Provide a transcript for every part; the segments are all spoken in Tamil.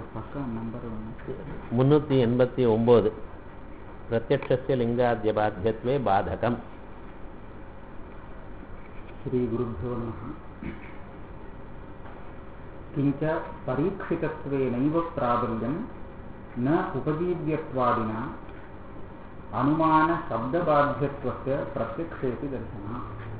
பக்கம் நம்பர் ஒன்று முன்னூற்றி எண்பத்தி ஒம்பது பிரத்யக்ஷஸ்ய லிங்காத்திய பாத்தியத்வே பாதகம் श्रीगुरुभ्यो नमः किञ्च परीक्षितत्वेनैव प्राबल्यं न उपजीव्यत्वादिना अनुमानशब्दबाध्यत्वस्य प्रत्यक्षेपि दर्शना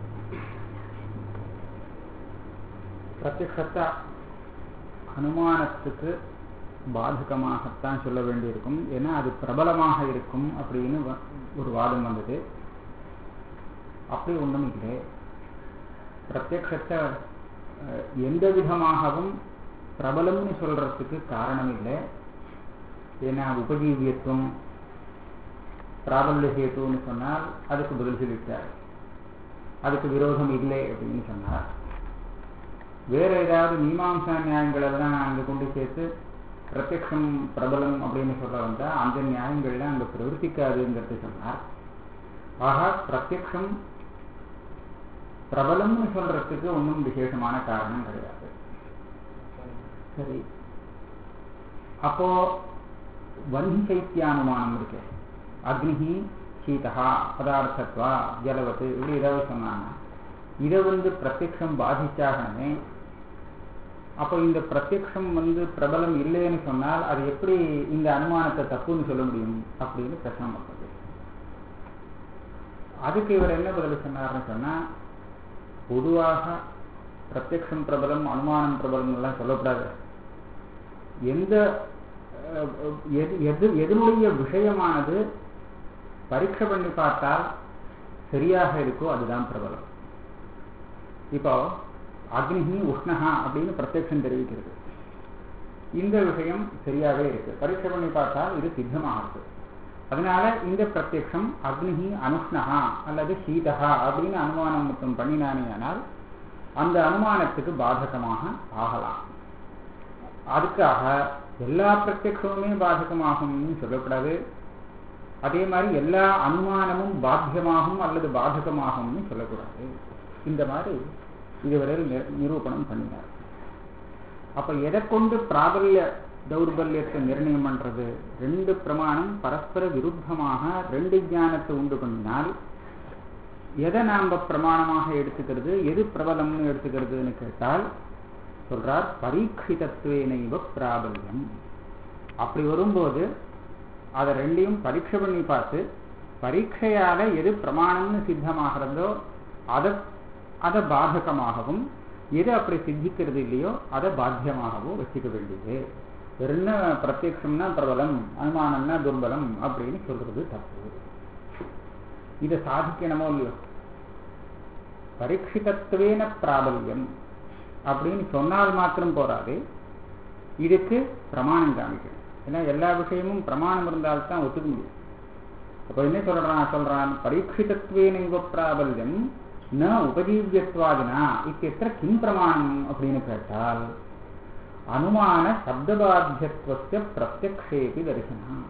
பிரத்யக்ஷத்தை அனுமானத்துக்கு பாதகமாகத்தான் சொல்ல வேண்டியிருக்கும் ஏன்னா அது பிரபலமாக இருக்கும் அப்படின்னு வ- ஒரு வாதம் வந்தது அப்படி ஒன்றும் இல்லை பிரத்யக்ஷத்தை அஹ், எந்த விதமாகவும் பிரபலம்னு சொல்றதுக்கு காரணம் இல்லை ஏன்னா உபஜீவியத்துவம் பிராபல்ய ஹேத்துன்னு சொன்னால் அதுக்கு பதில் சொல்லிட்டார் அதுக்கு விரோதம் இல்லை அப்படின்னு சொன்னார் வேற ஏதாவது மீமாம்சா நியாயங்கள் எல்லாம் அங்க கொண்டு சேர்த்து பிரத்யக்ஷம் பிரபலம் அப்படின்னு சொல்ல வந்தா அந்த நியாயங்கள்லாம் அங்க பிரவர்த்திக்காதுங்கிறது சொன்னார் ஆக பிரத்யக்ஷம் பிரபலம்னு சொல்றதுக்கு ஒன்றும் விசேஷமான காரணம் கிடையாது சரி அப்போ வன்ஹி சைத்தியானுமானம் இருக்கு அக்னிஹி சீதா பதார்த்தத்வா ஜலவத்து இப்படி ஏதாவது சொன்னாங்க இதை வந்து பிரத்யக்ஷம் பாதிச்சாகணுமே அப்போ இந்த பிரத்யக்ஷம் வந்து பிரபலம் இல்லைன்னு சொன்னால் அது எப்படி இந்த அனுமானத்தை தப்புன்னு சொல்ல முடியும் அப்படின்னு பிரச்சனை பண்றது அதுக்கு இவர் என்ன பதில் சொன்னார்னு சொன்னா பொதுவாக பிரத்யக்ஷம் பிரபலம் அனுமானம் பிரபலம் எல்லாம் சொல்லக்கூடாது எந்த அஹ், எது எது எதனுடைய விஷயமானது பரீட்சை பண்ணி பார்த்தால் சரியாக இருக்கோ அதுதான் பிரபலம் இப்போ அக்னிஹி உஷ்ணஹா அப்படின்னு பிரத்யக்ஷம் தெரிவிக்கிறது இந்த விஷயம் சரியாவே இருக்கு பரீட்சை பண்ணி பார்த்தால் இது சித்தமாகுது அதனால இந்த பிரத்யக்ஷம் அக்னிஹி அனுஷ்ணஹா அல்லது சீதஹா அப்படின்னு அனுமானம் மட்டும் பண்ணினானேயானால் அந்த அனுமானத்துக்கு பாதகமாக ஆகலாம் அதுக்காக எல்லா பிரத்யக்ஷமுமே பாதகமாகும்னு சொல்லக்கூடாது அதே மாதிரி எல்லா அனுமானமும் பாத்தியமாகும் அல்லது பாதகமாகும்னு சொல்லக்கூடாது இந்த மாதிரி இதுவரையில் நி- நிரூபணம் பண்ணினார் அப்ப எதை கொண்டு பிராபல்ய தௌர்பல்யத்தை நிர்ணயம் பண்றது ரெண்டு பிரமாணம் பரஸ்பர விருத்தமாக ரெண்டு ஞானத்தை உண்டு பண்ணினால் எதை நாம பிரமாணமாக எடுத்துக்கிறது எது பிரபலம்னு எடுத்துக்கிறதுன்னு கேட்டால் சொல்றார் பரீட்சிதத்துவேனைவ பிராபல்யம் அப்படி வரும்போது அதை ரெண்டையும் பரீட்சை பண்ணி பார்த்து பரீட்சையால எது பிரமாணம்னு சித்தமாகிறதோ அதை அதை பாதகமாகவும் எது அப்படி சித்திக்கிறது இல்லையோ அதை பாத்தியமாகவோ வச்சுக்க வேண்டியது என்ன பிரத்யக்ஷம்னா பிரபலம் அனுமானம்னா துர்பலம் அப்படின்னு சொல்றது தப்பு இதை சாதிக்கணுமோ இல்லையோ பரீட்சிதத்துவேன பிராபல்யம் அப்படின்னு சொன்னால் மாத்திரம் போராது இதுக்கு பிரமாணம் காமிக்கணும் ஏன்னா எல்லா விஷயமும் பிரமாணம் இருந்தால்தான் ஒத்துக்க முடியும் அப்ப என்ன சொல்றான் சொல்றான் பரீட்சிதத்துவேன இவ பிராபல்யம் ந உபஜீவியத்வாதினா இத்தியத்திர கிம் பிரமாணம் அப்படின்னு கேட்டால் அனுமான சப்தபாத்தியத்துவஸ்ய பிரத்யக்ஷேபி தரிசனம்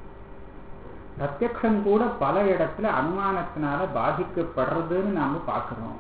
பிரத்யக்ஷம் கூட பல இடத்துல அனுமானத்தினால பாதிக்கப்படுறதுன்னு நாம பார்க்கிறோம்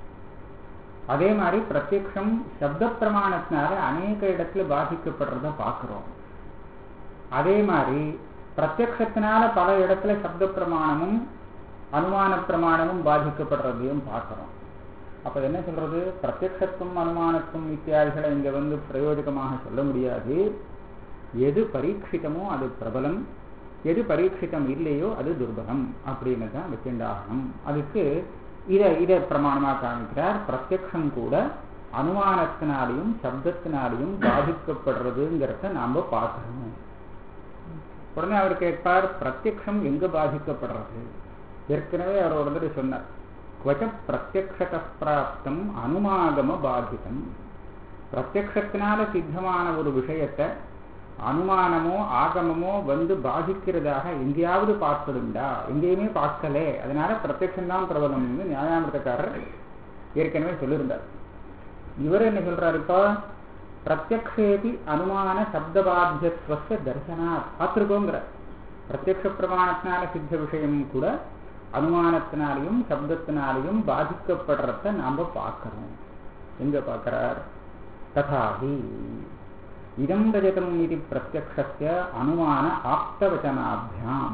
அதே மாதிரி பிரத்யக்ஷம் சப்த பிரமாணத்தினால அநேக இடத்துல பாதிக்கப்படுறத பார்க்கிறோம் அதே மாதிரி பிரத்யக்ஷத்தினால பல இடத்துல சப்த பிரமாணமும் அனுமான பிரமாணமும் பாதிக்கப்படுறதையும் பார்க்கிறோம் அப்ப என்ன சொல்றது பிரத்யக்ஷத்துவம் அனுமானத்துவம் இத்தியாதிகளை இங்க வந்து பிரயோஜகமாக சொல்ல முடியாது எது பரீட்சிதமோ அது பிரபலம் எது பரீட்சிதம் இல்லையோ அது துர்பலம் அப்படின்னு தான் வச்சுண்டாகணும் அதுக்கு இதை இதை பிரமாணமா காமிக்கிறார் பிரத்யக்ஷம் கூட அனுமானத்தினாலையும் சப்தத்தினாலையும் பாதிக்கப்படுறதுங்கிறத நாம பார்க்கணும் உடனே அவர் கேட்பார் பிரத்யக்ஷம் எங்க பாதிக்கப்படுறது ஏற்கனவே அவர் ஒரு தடவை சொன்னார் குவச்ச பிரத்யக்ஷத பிராப்தம் அனுமாகம பாதிதம் பிரத்யக்ஷத்தினால சித்தமான ஒரு விஷயத்தை அனுமானமோ ஆகமமோ வந்து பாதிக்கிறதாக எங்கேயாவது பார்த்ததுண்டா எங்கேயுமே பார்க்கலே அதனால பிரத்யக்ஷம்தான் பிரபலம்னு நியாயாமிரதக்காரர் ஏற்கனவே சொல்லியிருந்தார் இவர் என்ன சொல்றாரு இப்போ பிரத்யக்ஷேபி அனுமான சப்தபாத்தியத்துவ தரிசனா பார்த்துருக்கோங்கிற பிரத்யக்ஷ பிரமாணத்தினால சித்த விஷயம் கூட அனுமானத்தினாலையும் சப்தத்தினாலையும் பாதிக்கப்படுறத நாம பார்க்கிறோம் எங்க பார்க்கிறார் ததாகி இதம் ரஜதம் இது பிரத்யக்ஷஸ்ய அனுமான ஆப்தவச்சனாபியாம்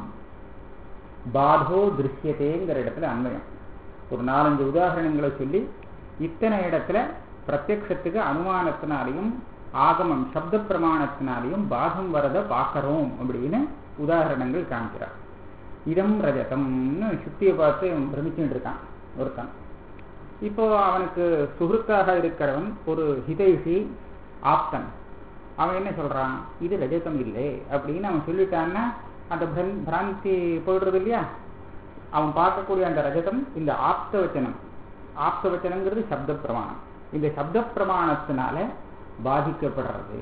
பாதோ திருஷ்யத்தேங்கிற இடத்துல அன்வயம் ஒரு நாலஞ்சு உதாரணங்களை சொல்லி இத்தனை இடத்துல பிரத்யக்ஷத்துக்கு அனுமானத்தினாலையும் ஆகமம் சப்த பிரமாணத்தினாலையும் பாகம் வரத பார்க்கறோம் அப்படின்னு உதாரணங்கள் காமிக்கிறார் இதம் ரஜதம்னு சுத்தியை பார்த்து இவன் பிரமிச்சுட்டு இருக்கான் ஒருத்தன் இப்போ அவனுக்கு சுகிருத்தாக இருக்கிறவன் ஒரு ஹிதைஷி ஆப்தன் அவன் என்ன சொல்றான் இது ரஜதம் இல்லை அப்படின்னு அவன் சொல்லிட்டான்னா அந்த பிர- பிராந்தி போயிடுறது இல்லையா அவன் பார்க்கக்கூடிய அந்த ரஜதம் இந்த ஆப்த வச்சனம் ஆப்த வச்சனங்கிறது சப்த பிரமாணம் இந்த சப்த பிரமாணத்தினால பாதிக்கப்படுறது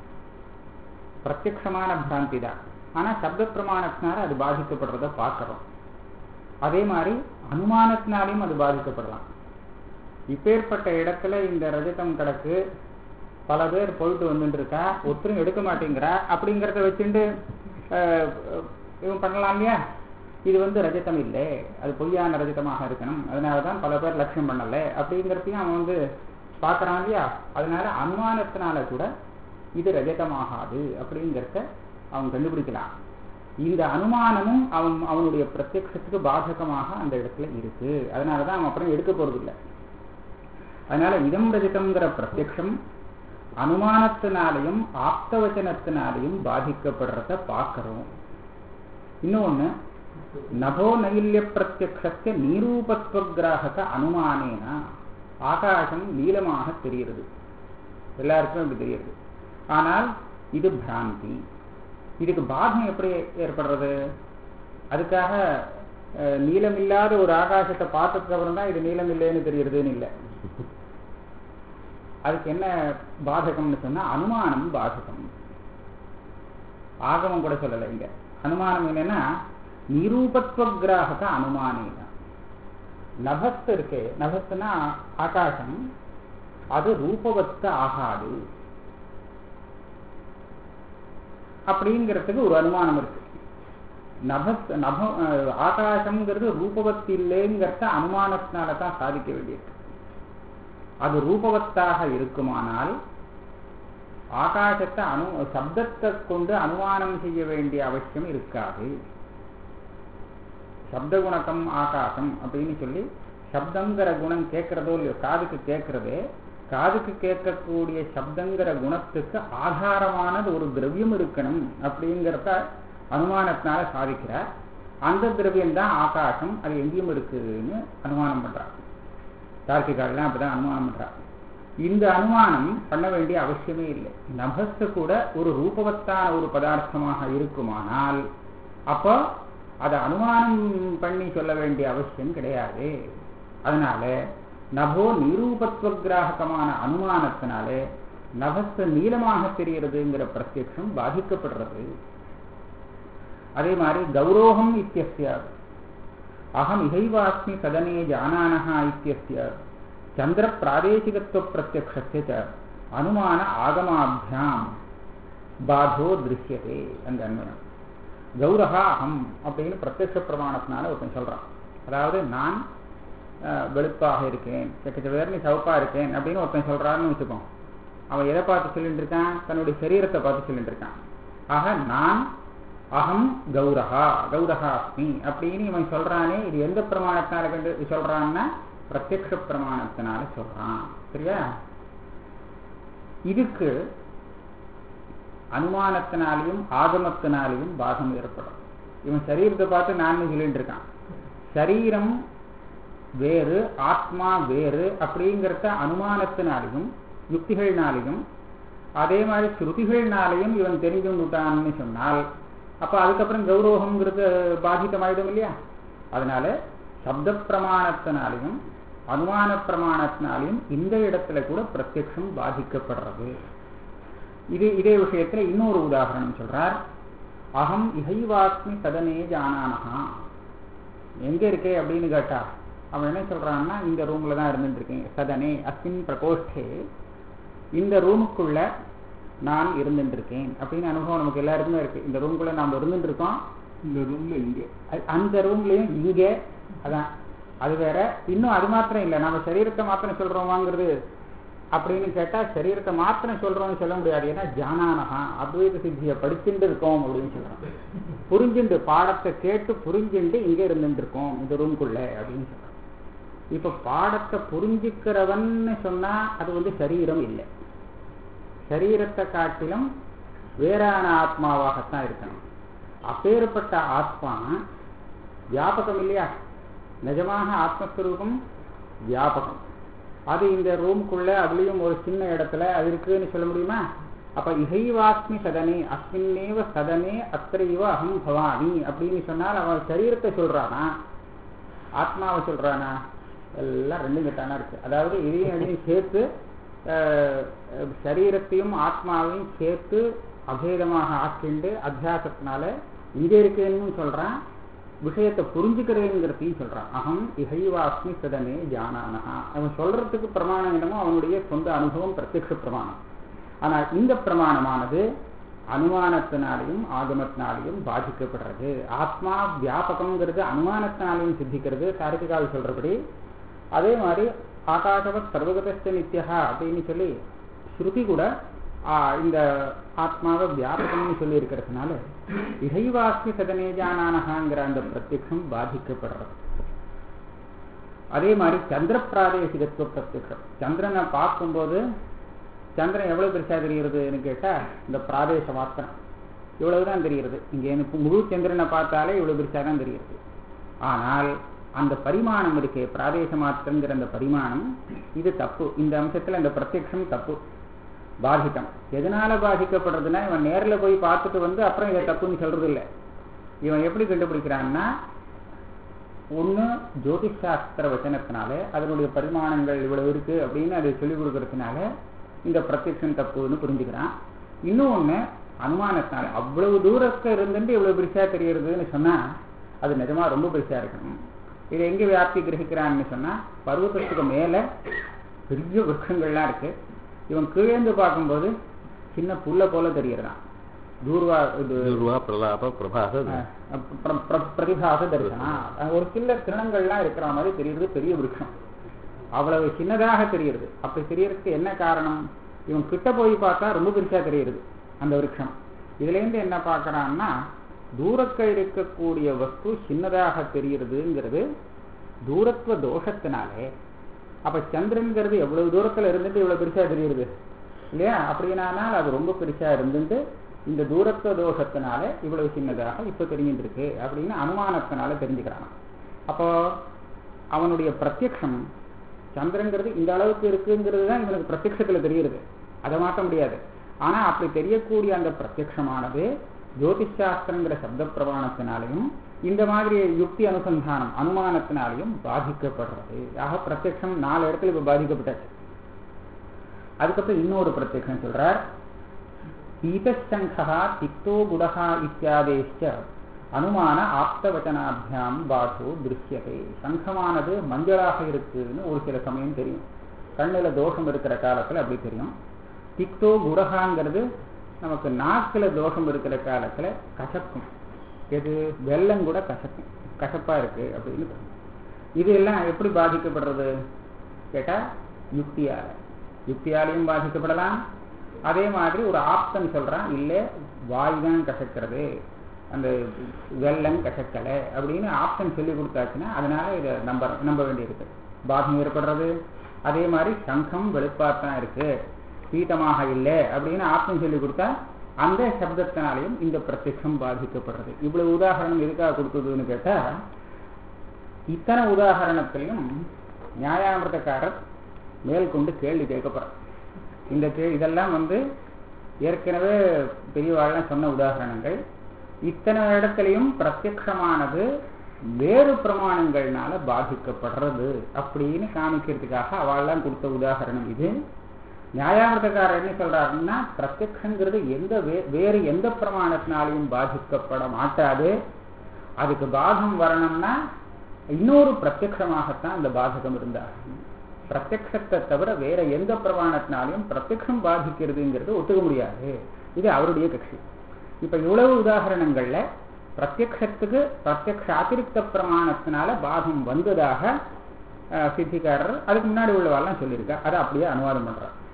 பிரத்யக்ஷமான பிராந்தி தான் ஆனா சப்த பிரமாணத்தினால அது பாதிக்கப்படுறத பார்க்கிறோம் அதே மாதிரி அனுமானத்தினாலையும் அது பாதிக்கப்படலாம் இப்பேற்பட்ட இடத்துல இந்த ரஜதம் கிடக்கு பல பேர் போயிட்டு வந்துட்டு இருக்கா ஒருத்தரும் எடுக்க மாட்டேங்கிறா அப்படிங்கிறத வச்சுட்டு அஹ், அஹ், இவன் பண்ணலாம் இல்லையா இது வந்து ரஜதம் இல்லை அது பொய்யான ரஜதமாக இருக்கணும் அதனாலதான் பல பேர் லட்சியம் பண்ணல அப்படிங்கிறதையும் அவன் வந்து பார்க்கறான் இல்லையா அதனால அனுமானத்தினால கூட இது ரஜதமாகாது அப்படிங்கிறத அவன் கண்டுபிடிக்கலாம் இந்த அனுமானமும் அவன் அவனுடைய பிரத்யக்ஷத்துக்கு பாதகமாக அந்த இடத்துல இருக்கு அதனாலதான் அவன் அப்புறம் எடுக்க போறது இல்லை அதனால இதம் ரஜிதம்ங்கிற பிரத்யக்ஷம் அனுமானத்தினாலையும் ஆப்தவச்சனத்தினாலையும் பாதிக்கப்படுறத பார்க்கிறோம் இன்னொன்னு நபோ நைல்ய பிரத்யக்ஷத்திய நீரூபத்துவ கிராகக அனுமானேன ஆகாசம் நீளமாக தெரிகிறது எல்லாருக்கும் இப்படி தெரியுது ஆனால் இது பிராந்தி இதுக்கு பாகம் எப்படி ஏற்படுறது அதுக்காக அஹ், நீளமில்லாத ஒரு ஆகாசத்தை பார்த்ததுக்கு அப்புறம் தான் இது நீளம் இல்லைன்னு தெரியுறதுன்னு இல்லை அதுக்கு என்ன பாதகம்னு சொன்னா அனுமானம் பாதகம் ஆகமம் கூட சொல்லலை இங்க அனுமானம் என்னன்னா நிரூபத்துவ கிராகக அனுமானேன நபஸ்து இருக்கு நபஸ்துனா ஆகாசம் அது ரூபவத்து ஆகாது அப்படிங்கிறதுக்கு ஒரு அனுமானம் இருக்கு நபஸ் நப அஹ், ஆகாசம்ங்கிறது ரூபவத்து இல்லைங்கிறத அனுமானத்தினால தான் சாதிக்க வேண்டியிருக்கு அது ரூபவத்தாக இருக்குமானால் ஆகாசத்தை அனு சப்தத்தை கொண்டு அனுமானம் செய்ய வேண்டிய அவசியம் இருக்காது சப்த குணக்கம் ஆகாசம் அப்படின்னு சொல்லி சப்தங்கிற குணம் கேட்கிறதோ இல்லையோ காதுக்கு கேட்கறதே காதுக்கு கேட்கக்கூடிய சப்தங்கிற குணத்துக்கு ஆதாரமானது ஒரு திரவியம் இருக்கணும் அப்படிங்கிறத அனுமானத்தினால சாதிக்கிறார் அந்த திரவியம் தான் ஆகாசம் அது எங்கேயும் இருக்குன்னு அனுமானம் பண்றார் தார்க்கிகாரெல்லாம் அப்படிதான் அனுமானம் பண்றார் இந்த அனுமானம் பண்ண வேண்டிய அவசியமே இல்லை நபஸ்து கூட ஒரு ரூபவத்தான ஒரு பதார்த்தமாக இருக்குமானால் அப்போ அதை அனுமானம் பண்ணி சொல்ல வேண்டிய அவசியம் கிடையாது அதனால நபோ நிரூபத்துவ கிராகமான அனுமானத்தினாலே நபஸ்து நீளமாக தெரிகிறதுங்கிற பிரத்யக்ஷம் பாதிக்கப்படுறது அதே மாதிரி கௌரோகம் இத்தியஸ்ய அகம் இகைவாஸ்மி சதனே ஜானானஹா இத்தியஸ்ய சந்திர பிராதேசிகத்துவ பிரத்யக்ஷஸ்ய ச அனுமான ஆகமாபியாம் பாதோ திருஷ்யதே அந்த அன்வயம் கௌரகா அகம் அப்படின்னு பிரத்யக்ஷ பிரமாணத்தினால ஒருத்தன் சொல்றான் அதாவது நான் அஹ், வெளுப்பாக இருக்கேன் செக்கச்சவேர்னு சவப்பா இருக்கேன் அப்படின்னு ஒருத்தன் சொல்றான்னு வச்சுக்கோம் அவன் எதை பார்த்து சொல்லிட்டு இருக்கான் தன்னுடைய சரீரத்தை பார்த்து சொல்லிட்டு இருக்கான் ஆக நான் அகம் கௌரகா கௌரகா அஸ்மி அப்படின்னு இவன் சொல்றானே இது எந்த பிரமாணத்தினால கண்டு சொல்றான்னா பிரத்யக்ஷ பிரமாணத்தினால சொல்றான் சரியா இதுக்கு அனுமானத்தினாலையும் ஆகமத்தினாலையும் பாகம் ஏற்படும் இவன் சரீரத்தை பார்த்து நான் சொல்லிட்டு இருக்கான் சரீரம் வேறு ஆத்மா வேறு அப்படிங்கிறத அனுமானத்தினாலையும் யுக்திகள்னாலையும் அதே மாதிரி ஸ்ருதிகள்னாலையும் இவன் தெரிஞ்சுட்டான்னு சொன்னால் அப்ப அதுக்கப்புறம் கௌரவங்கிறது பாதித்தமாயிடும் இல்லையா அதனால சப்த பிரமாணத்தினாலையும் அனுமான பிரமாணத்தினாலையும் இந்த இடத்துல கூட பிரத்யக்ஷம் பாதிக்கப்படுறது இது இதே விஷயத்துல இன்னொரு உதாரணம் சொல்றார் அகம் இகைவாஸ்மி சதனே ஜானானஹா எங்க இருக்கே அப்படின்னு கேட்டா அவன் என்ன சொல்றான்னா இந்த ரூம்ல தான் இருந்துட்டு இருக்கேன் சதனே அஸ்மின் பிரகோஷ்டே இந்த ரூமுக்குள்ள நான் இருந்துட்டு இருக்கேன் அப்படின்னு அனுபவம் நமக்கு எல்லாருக்குமே இருக்கு இந்த ரூம்குள்ள நாம இருந்துட்டு இருக்கோம் இந்த ரூம்ல இங்க அ- அந்த ரூம்லயும் இங்கே அதான் அது வேற இன்னும் அது மாத்திரம் இல்லை நம்ம சரீரத்தை மாத்திரம் சொல்றோமாங்கிறது அப்படின்னு கேட்டா சரீரத்தை மாத்திரம் சொல்றோம்னு சொல்ல முடியாது ஏன்னா ஜானானகா அத்வைத சித்தியை படிச்சுட்டு இருக்கோம் அப்படின்னு சொல்றோம் புரிஞ்சுண்டு பாடத்தை கேட்டு புரிஞ்சுண்டு இங்க இருந்துட்டு இருக்கோம் இந்த ரூம்குள்ள அப்படின்னு சொல்றோம் இப்ப பாடத்தை புரிஞ்சுக்கிறவன்னு சொன்னா அது வந்து சரீரம் இல்லை சரீரத்தை காட்டிலும் வேறான ஆத்மாவாகத்தான் இருக்கணும் அப்பேற்பட்ட ஆத்மா வியாபகம் இல்லையா நிஜமாக ஆத்மஸ்வரூபம் வியாபகம் அது இந்த ரூம்குள்ள அதுலயும் ஒரு சின்ன இடத்துல அது இருக்குன்னு சொல்ல முடியுமா அப்ப இகைவாஸ்மி சதனே அஸ்மின்னேவ சதனே அத்தைவ அகம் பவாமி அப்படின்னு சொன்னால் அவன் சரீரத்தை சொல்றானா ஆத்மாவை சொல்றானா எல்லாம் ரெண்டும் கிட்டானா இருக்கு அதாவது இதையும் அதையும் சேர்த்து சரீரத்தையும் ஆத்மாவையும் சேர்த்து அபேதமாக ஆக்கிண்டு அத்தியாசத்தினால இங்க இருக்கேன்னு சொல்றான் விஷயத்தை புரிஞ்சுக்கிறேங்கிறதையும் சொல்றான் அகம் இகைவாஸ்மி சதனே ஜானானஹா அவன் சொல்றதுக்கு பிரமாணம் என்னமோ அவனுடைய சொந்த அனுபவம் பிரத்யக்ஷ பிரமாணம் ஆனால் இந்த பிரமாணமானது அனுமானத்தினாலையும் ஆகமத்தினாலையும் பாதிக்கப்படுறது ஆத்மா வியாபகங்கிறது அனுமானத்தினாலையும் சித்திக்கிறது தாரிகால் சொல்றபடி அதே மாதிரி ஆகாசவத் சர்வகதஸ்த நித்யா அப்படின்னு சொல்லி ஸ்ருதி கூட இந்த ஆத்மாவை வியாபகம்னு சொல்லி இருக்கிறதுனால இகைவாஸ்மி சதனே ஜானானகாங்கிற அந்த பிரத்யக்ஷம் பாதிக்கப்படுறது அதே மாதிரி சந்திர பிராதேசிகத்துவ பிரத்யக்ஷம் சந்திரனை பார்க்கும்போது சந்திரன் எவ்வளவு பெருசா தெரிகிறதுன்னு கேட்டா இந்த பிராதேச மாத்திரம் இவ்வளவுதான் தெரிகிறது இங்க எனக்கு முழு சந்திரனை பார்த்தாலே இவ்வளவு பெருசா தான் தெரிகிறது ஆனால் அந்த பரிமாணம் இருக்கே பிராதேச மாத்திரங்கிற அந்த பரிமாணம் இது தப்பு இந்த அம்சத்துல அந்த பிரத்யக்ஷம் தப்பு பாதிக்கம் எதனால பாதிக்கப்படுறதுன்னா இவன் நேரில் போய் பார்த்துட்டு வந்து அப்புறம் இதை தப்புன்னு சொல்றது இல்லை இவன் எப்படி கண்டுபிடிக்கிறான்னா ஒன்று ஜோதிஷ் சாஸ்திர வச்சனத்தினால அதனுடைய பரிமாணங்கள் இவ்வளவு இருக்கு அப்படின்னு அதை சொல்லிக் கொடுக்கறதுனால இந்த பிரத்யக்ஷம் தப்புன்னு புரிஞ்சுக்கிறான் இன்னொன்று அனுமானத்தினால அவ்வளவு தூரத்தில் இருந்துட்டு இவ்வளவு பெருசா தெரியறதுன்னு சொன்னா அது நிஜமா ரொம்ப பெருசா இருக்கணும் இதை எங்க வியாப்தி கிரகிக்கிறான்னு சொன்னா பருவத்தத்துக்கு மேல பெரிய விருட்சங்கள்லாம் இருக்கு இவன் கீழேந்து பார்க்கும்போது சின்ன புல்ல போல தெரியறதான் தூர்வா இது துர்வா பிரலாப பிரபாச பிரதிபாச தரிசனம் ஒரு சில கிரணங்கள்லாம் இருக்கிற மாதிரி தெரியுது பெரிய விருட்சம் அவ்வளவு சின்னதாக தெரியுது அப்படி தெரியறதுக்கு என்ன காரணம் இவன் கிட்ட போய் பார்த்தா ரொம்ப பெருசா தெரியுது அந்த விருட்சம் இதுல இருந்து என்ன பார்க்கறான்னா தூரக்க இருக்கக்கூடிய வஸ்து சின்னதாக தெரியுறதுங்கிறது தூரத்துவ தோஷத்தினாலே அப்ப சந்திரன்கிறது எவ்வளவு தூரத்துல இருந்துட்டு இவ்வளவு பெருசா தெரியுது இல்லையா அப்படின்னானால் அது ரொம்ப பெருசா இருந்துட்டு இந்த தூரத்துவ தோஷத்தினால இவ்வளவு சின்னதாக இப்ப தெரிஞ்சுட்டு இருக்கு அப்படின்னு அனுமானத்தினால தெரிஞ்சுக்கிறான் அப்போ அவனுடைய பிரத்யக்ஷம் சந்திரன்கிறது இந்த அளவுக்கு இருக்குங்கிறது தான் இவனுக்கு பிரத்யக்ஷத்துல தெரியுது அதை மாற்ற முடியாது ஆனா அப்படி தெரியக்கூடிய அந்த பிரத்யக்ஷமானது ஜோதிஷ் சாஸ்திரங்கிற சப்த பிரமாணத்தினாலையும் இந்த மாதிரி யுக்தி அனுசந்தானம் அனுமானத்தினாலையும் பாதிக்கப்படுறது ஆக பிரத்யக்ஷம் நாலு இடத்துல இப்ப பாதிக்கப்பட்டாச்சு அதுக்கப்புறம் இன்னொரு பிரத்யக்ஷம் சொல்றார் பீதசங்கா திக்தோ குடகா இத்தியாதேஷ்ட அனுமான ஆப்தவச்சனாபியாம் பாசோ திருஷ்யதே சங்கமானது மஞ்சளாக இருக்குன்னு ஒரு சில சமயம் தெரியும் கண்ணுல தோஷம் இருக்கிற காலத்துல அப்படி தெரியும் திக்தோ குடகாங்கிறது நமக்கு நாக்குல தோஷம் இருக்கிற காலத்துல கசக்கும் எது வெள்ளம் கூட கசக்கும் கசப்பா இருக்கு அப்படின்னு இது எல்லாம் எப்படி பாதிக்கப்படுறது கேட்டா யுக்தியால யுக்தியாலையும் பாதிக்கப்படலாம் அதே மாதிரி ஒரு ஆப்தன் சொல்றான் இல்ல வாய் தான் கசக்கிறது அந்த வெள்ளம் கசக்கலை அப்படின்னு ஆப்ஷன் சொல்லி கொடுத்தாச்சுன்னா அதனால இதை நம்ப நம்ப வேண்டியிருக்கு பாகம் ஏற்படுறது அதே மாதிரி சங்கம் வெளுப்பாத்தான் இருக்கு பீட்டமாக இல்லை அப்படின்னு ஆப்ஷன் சொல்லி கொடுத்தா அந்த சப்தத்தினாலையும் இந்த பிரத்யட்சம் பாதிக்கப்படுறது இவ்வளவு உதாரணம் எதுக்காக கொடுக்குதுன்னு கேட்டா இத்தனை உதாரணத்திலையும் நியாயாமிரதக்காரர் மேற்கொண்டு கேள்வி கேட்கப்படுறார் இந்த கே இதெல்லாம் வந்து ஏற்கனவே பெரியவாழ்லாம் சொன்ன உதாரணங்கள் இத்தனை இடத்துலையும் பிரத்யக்ஷமானது வேறு பிரமாணங்கள்னால பாதிக்கப்படுறது அப்படின்னு காமிக்கிறதுக்காக அவள்லாம் கொடுத்த உதாரணம் இது நியாயாமிரதக்காரர் என்ன சொல்றாருன்னா பிரத்யக்ஷங்கிறது எந்த வேறு எந்த பிரமாணத்தினாலையும் பாதிக்கப்பட மாட்டாது அதுக்கு பாகம் வரணும்னா இன்னொரு பிரத்யக்ஷமாகத்தான் அந்த பாதகம் இருந்தாகும் பிரத்யக்ஷத்தை தவிர வேற எந்த பிரமாணத்தினாலையும் பிரத்யக்ஷம் பாதிக்கிறதுங்கிறது ஒத்துக்க முடியாது இது அவருடைய கட்சி இப்ப இவ்வளவு உதாரணங்கள்ல பிரத்யக்ஷத்துக்கு பிரத்யக்ஷ அதிருப்த பிரமாணத்தினால பாகம் வந்ததாக சித்திக்காரர் அதுக்கு முன்னாடி உள்ளவாள்லாம் சொல்லியிருக்கார் அதை அப்படியே அனுவாதம் பண்றார்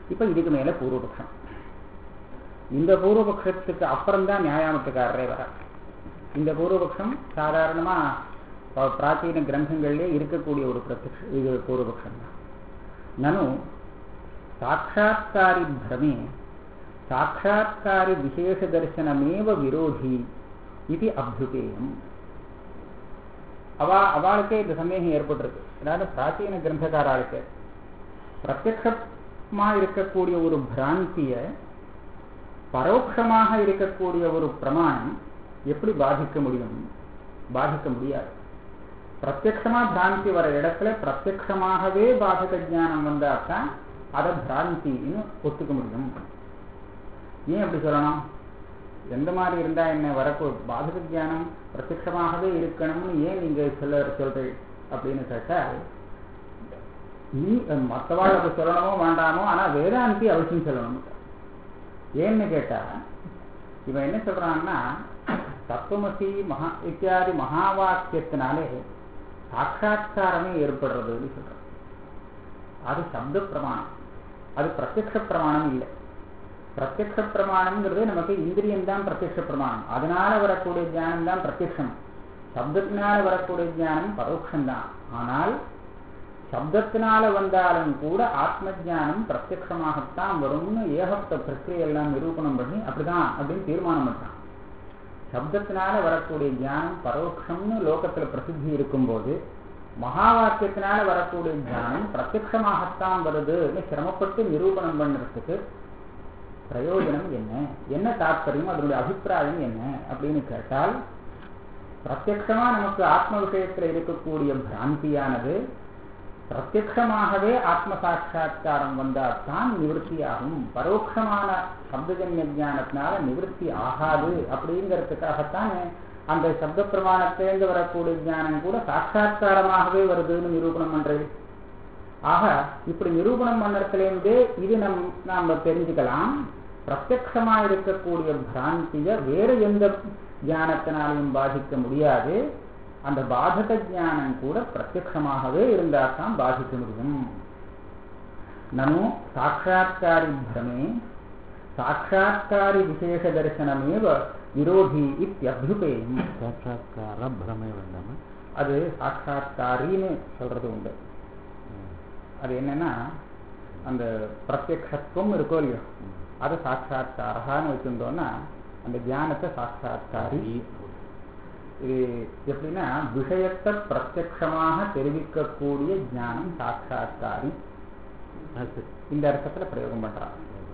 இப்ப இதுக்கு மேல பூர்வபக்ஷம் இந்த பூர்வபக்ஷத்துக்கு அப்புறம் தான் நியாயாமத்துக்காரரே வர இந்த பூர்வபக்ஷம் சாதாரணமா ப- பிராச்சீன கிரந்தங்களிலே இருக்கக்கூடிய ஒரு பிரத்யக்ஷ இது பூர்வபக்ஷம் தான் நனு சாட்சாத்காரி பிரமே சாட்சாத்காரி விசேஷ தரிசனமேவ விரோதி இது அபியுபேயம் அவா அவளுக்கே இந்த சந்தேகம் ஏற்பட்டிருக்கு அதாவது பிராச்சீன கிரந்தக்காராளுக்கு பிரத்யக்ஷமா இருக்கக்கூடிய ஒரு பிராந்திய பரோட்சமாக இருக்கக்கூடிய ஒரு பிரமாணம் எப்படி பாதிக்க முடியும் பாதிக்க முடியாது பிரத்யக்ஷமா பிராந்தி வர இடத்துல பிரத்யக்ஷமாகவே பாதக ஞானம் வந்தாதான் அதை பிராந்தின்னு ஒத்துக்க முடியும் ஏன் அப்படி சொல்லணும் எந்த மாதிரி இருந்தா என்ன வரப்போ பாதக ஞானம் பிரத்யக்ஷமாகவே இருக்கணும்னு ஏன் நீங்க சொல்ல சொல்றீங்க அப்படின்னு கேட்டா நீ மற்றவாள் அப்படி சொல்லணுமோ வேண்டாமோ ஆனா வேதாந்தி அவசியம் சொல்லணும் ஏன்னு கேட்டா இவன் என்ன சொல்றான்னா தத்துவமசி மகா இத்தியாதி மகா வாக்கியத்தினாலே சாட்சா்காரமே ஏற்படுறதுன்னு சொல்றான் அது சப்த பிரமாணம் அது பிரத்யக்ஷ பிரமாணம் இல்லை பிரத்யக்ஷ பிரமாணம்ங்கிறது நமக்கு இந்திரியம் தான் பிரத்யக்ஷ பிரமாணம் அதனால வரக்கூடிய ஞானம் தான் பிரத்யக்ஷம் சப்தத்தினால வரக்கூடிய ஞானம் பரோட்சம் தான் ஆனால் சப்தத்தினால வந்தாலும் கூட ஆத்ம ஞானம் பிரத்யக்ஷமாகத்தான் வரும்னு ஏகப்பட்ட பிரக்கிரியெல்லாம் நிரூபணம் பண்ணி அப்படிதான் அப்படின்னு தீர்மானம் பண்றான் சப்தத்தினால வரக்கூடிய ஞானம் பரோட்சம்னு லோகத்துல பிரசித்தி இருக்கும்போது மகா வாக்கியத்தினால வரக்கூடிய ஞானம் பிரத்யக்ஷமாகத்தான் வருதுன்னு சிரமப்பட்டு நிரூபணம் பண்ணுறதுக்கு பிரயோஜனம் என்ன என்ன தாற்பயம் அதனுடைய அபிப்பிராயம் என்ன அப்படின்னு கேட்டால் பிரத்யக்ஷமா நமக்கு ஆத்ம விஷயத்துல இருக்கக்கூடிய பிராந்தியானது பிரத்யக்ஷமாகவே ஆத்ம சாட்சா்காரம் வந்தால்தான் நிவர்த்தியாகும் பரோட்சமான சப்தஜன்ய ஞானத்தினால நிவர்த்தி ஆகாது அப்படிங்கிறதுக்காகத்தான் அந்த சப்த பிரமாணத்திலிருந்து வரக்கூடிய ஞானம் கூட சாட்சா்காரமாகவே வருதுன்னு நிரூபணம் பண்றது ஆக இப்படி நிரூபணம் பண்ணறதுலேருந்தே இது நம் நாம தெரிஞ்சுக்கலாம் பிரத்யக்ஷமா இருக்கக்கூடிய பிராந்திய வேற எந்த ஞானத்தினாலையும் பாதிக்க முடியாது அந்த பாதக ஞானம் கூட பிரத்யக்ஷமாகவே இருந்தால் தான் பாதிக்க முடியும் நனு சாட்சா்காரி பிரமே சாட்சா்காரி விசேஷ தரிசனமேவ விரோதி இத்தியபியுபேயம் சாட்சாத்கார பிரமே வேண்டாமா அது சாட்சா்காரின்னு சொல்றது உண்டு அது என்னன்னா அந்த பிரத்யக்ஷத்துவம் இருக்கோ இல்லையோ அது சாட்சா்காரகான்னு வச்சிருந்தோம்னா அந்த தியானத்தை சாட்சா்காரி இது எப்படின்னா விஷயத்தை பிரத்யக்ஷமாக தெரிவிக்கக்கூடிய ஞானம் சாட்சா்காரி அது இந்த அர்த்தத்துல பிரயோகம் பண்றான்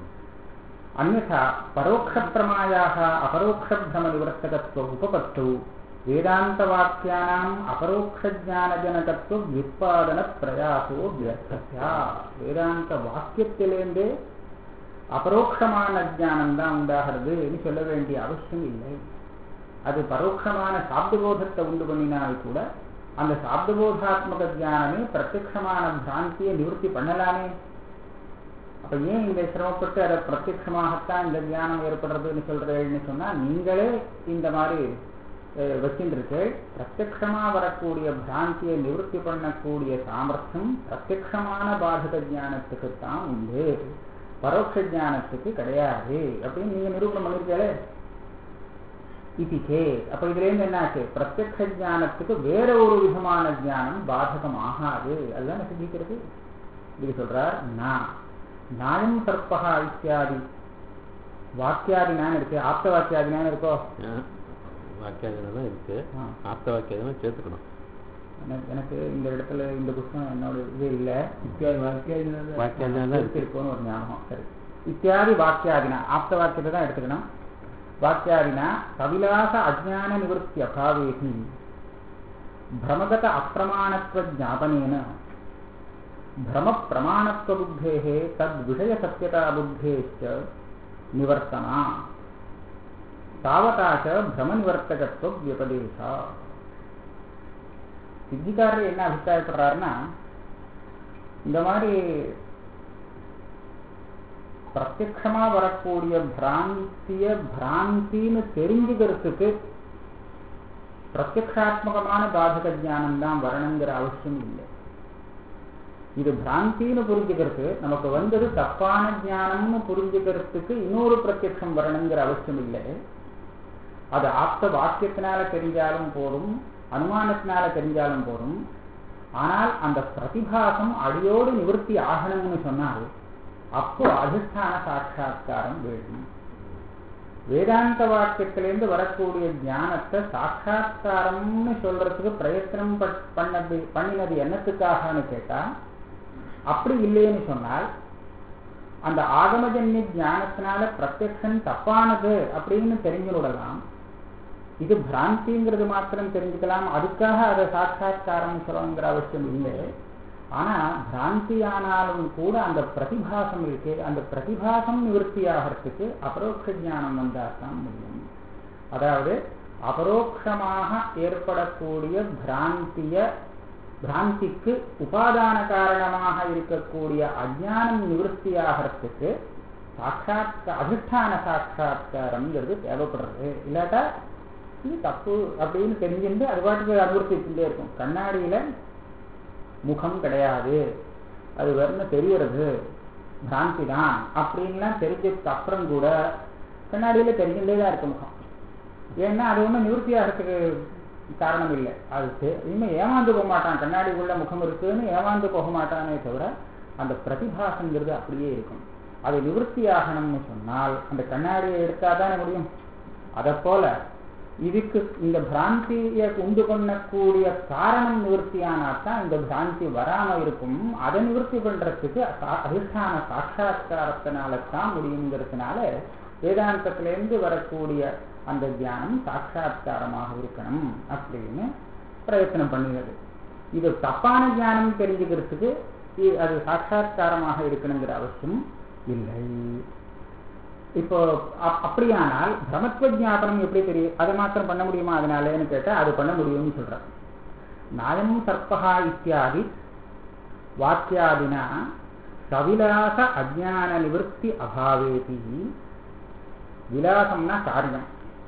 அந்நா பரோட்ச பிரமாயாக அபரோக்ஷ பிரம நிவர்த்தகத்துவ உபபத்து வேதாந்த வாக்கியானாம் அபரோக்ஷ ஜானஜனகத்துவ விற்பாதன பிரயாசோ வியர்த்தா வேதாந்த வாக்கியத்திலேருந்தே அபரோக்ஷமான ஞானம் தான் உண்டாகிறதுன்னு சொல்ல வேண்டிய அவசியம் இல்லை அது பரோட்சமான சாப்தபோதத்தை உண்டு பண்ணினால் கூட அந்த சாப்தபோதாத்மக ஜானமே பிரத்யக்ஷமான பிராந்தியை நிவர்த்தி பண்ணலாமே அப்ப ஏன் இந்த சிரமப்பட்டு அதை பிரத்யட்சமாகத்தான் இந்த ஞானம் ஏற்படுறதுன்னு சொல்றேன்னு சொன்னா நீங்களே இந்த மாதிரி அஹ், வச்சிருக்கு பிரத்யக்ஷமா வரக்கூடிய பிராந்தியை நிவர்த்தி பண்ணக்கூடிய சாமர்த்தியம் பிரத்யக்ஷமான பாதக ஞானத்துக்குத்தான் உண்டு பரோட்ச ஞானத்துக்கு கிடையாது அப்படின்னு நீங்க நிரூபணம் பண்ணிருக்கீங்களே இது கே அப்ப இதுல இருந்து என்னாச்சு பிரத்யக்ஷ ஞானத்துக்கு வேற ஒரு விதமான ஞானம் பாதகம் ஆகாது அதுதான் சிந்திக்கிறது இது சொல்றார் நான் நாயம் சர்ப்பகா இத்தியாதி வாக்கியாதினான்னு இருக்கு ஆப்த வாக்கியாதினான்னு இருக்கோ வாக்கியாதனம் தான் இருக்கு ஆ. ஆப்த வாக்கியாதனம் சேர்த்துக்கணும் எனக்கு- எனக்கு இந்த இடத்துல இந்த புத்தகம் என்னோட இது இல்ல வாக்கியாதனம் தான் இருக்கு இருக்குன்னு ஒரு ஞாபகம் சரி இத்தியாதி வாக்கியாதினா ஆப்த வாக்கியத்தை தான் எடுத்துக்கணும் வாக்கியாதினா கவிலாச அஜ்ஞான நிவர்த்தி அபாவேகி பிரமகத அப்பிரமாணத்துவ ஜாபனேன भ्रम प्रमाणत्व बुद्धेः तद् विषय सत्यता बुद्धेश्च निवर्तना तावता च भ्रम निवर्तकत्व व्यपदेश சித்திக்காரர் என்ன அபிப்பிராயப்படுறாருன்னா இந்த மாதிரி பிரத்யக்ஷமா வரக்கூடிய பிராந்திய பிராந்தின்னு தெரிஞ்சுக்கிறதுக்கு பிரத்யக்ஷாத்மகமான பாதக ஞானம் தான் வரணுங்கிற அவசியம் இல்லை இது பிராந்தின்னு புரிஞ்சுக்கிறது நமக்கு வந்தது தப்பான ஞானம்னு புரிஞ்சுக்கிறதுக்கு இன்னொரு பிரத்யட்சம் வரணுங்கிற அவசியம் இல்லை அது ஆப்த வாக்கியத்தினால தெரிஞ்சாலும் போதும் அனுமானத்தினால தெரிஞ்சாலும் போதும் ஆனால் அந்த பிரதிபாசம் அடியோடு நிவர்த்தி ஆகணும்னு சொன்னால் அப்போ அதிஷ்டான சாட்சா்காரம் வேணும் வேதாந்த வாக்கியத்திலேருந்து வரக்கூடிய ஞானத்தை சாட்சா்காரம்னு சொல்றதுக்கு பிரயத்தனம் பண்ணது பண்ணினது என்னத்துக்காகன்னு கேட்டா அப்படி இல்லைன்னு சொன்னால் அந்த ஆகமஜன்ய ஞானத்தினால பிரத்யக்ஷன் தப்பானது அப்படின்னு தெரிஞ்சு விடலாம் இது பிராந்திங்கிறது மாத்திரம் தெரிஞ்சுக்கலாம் அதுக்காக அதை சாட்சா்காரம் சொல்லணுங்கிற அவசியம் இல்லை ஆனா பிராந்தி ஆனாலும் கூட அந்த பிரதிபாசம் இருக்கு அந்த பிரதிபாசம் நிவர்த்தி ஆகிறதுக்கு அபரோக்ஷ ஞானம் வந்தால் தான் முடியும் அதாவது அபரோக்ஷமாக ஏற்படக்கூடிய பிராந்திய பிராந்திக்கு உபாதான காரணமாக இருக்கக்கூடிய அஜானம் நிவர்த்தி ஆகிறதுக்கு சாட்சாத் அதிஷ்டான சாட்சா்காரம்ங்கிறது தேவைப்படுறது இல்லாட்டா இது தப்பு அப்படின்னு தெரிஞ்சுட்டு அது பாட்டுக்கு அனுவர்த்திச்சுட்டே இருக்கும் கண்ணாடியில முகம் கிடையாது அது வெறும் தெரியறது பிராந்தி தான் அப்படின்லாம் தெரிஞ்சதுக்கு அப்புறம் கூட கண்ணாடியில தெரிஞ்சுட்டே தான் இருக்கு முகம் ஏன்னா அது ஒன்றும் நிவர்த்தி ஆகிறதுக்கு காரணம் இல்லை அது இனிமே ஏமாந்து போக மாட்டான் கண்ணாடி உள்ள முகம் இருக்குன்னு ஏமாந்து போக மாட்டானே தவிர அந்த பிரதிபாசங்கிறது அப்படியே இருக்கும் அது நிவர்த்தி ஆகணும்னு சொன்னால் அந்த கண்ணாடியை எடுத்தாதானே முடியும் அதை போல இதுக்கு இந்த பிராந்தியை உண்டு பண்ணக்கூடிய காரணம் நிவர்த்தியானாத்தான் இந்த பிராந்தி வராம இருக்கும் அதை நிவர்த்தி பண்றதுக்கு அதிஷ்டான சாட்சா்காரத்தினால தான் முடியுங்கிறதுனால வேதாந்தத்திலேருந்து வரக்கூடிய அந்த தியானம் சாட்சா்காரமாக இருக்கணும் அப்படின்னு பிரயத்தனம் பண்ணுகிறது இது தப்பான தியானம் தெரிஞ்சுக்கிறதுக்கு அது சாட்சா்காரமாக இருக்கணுங்கிற அவசியம் இல்லை இப்போ அப்படியானால் பிரமத்துவ ஜாபனம் எப்படி தெரியும் அதை மாத்திரம் பண்ண முடியுமா அதனாலேன்னு கேட்டா அது பண்ண முடியும்னு சொல்ற நாயம் சர்பகா இத்தியாதி வாக்கியாதினா சவிலாச அஜான நிவர்த்தி அபாவேதி விலாசம்னா காரியம்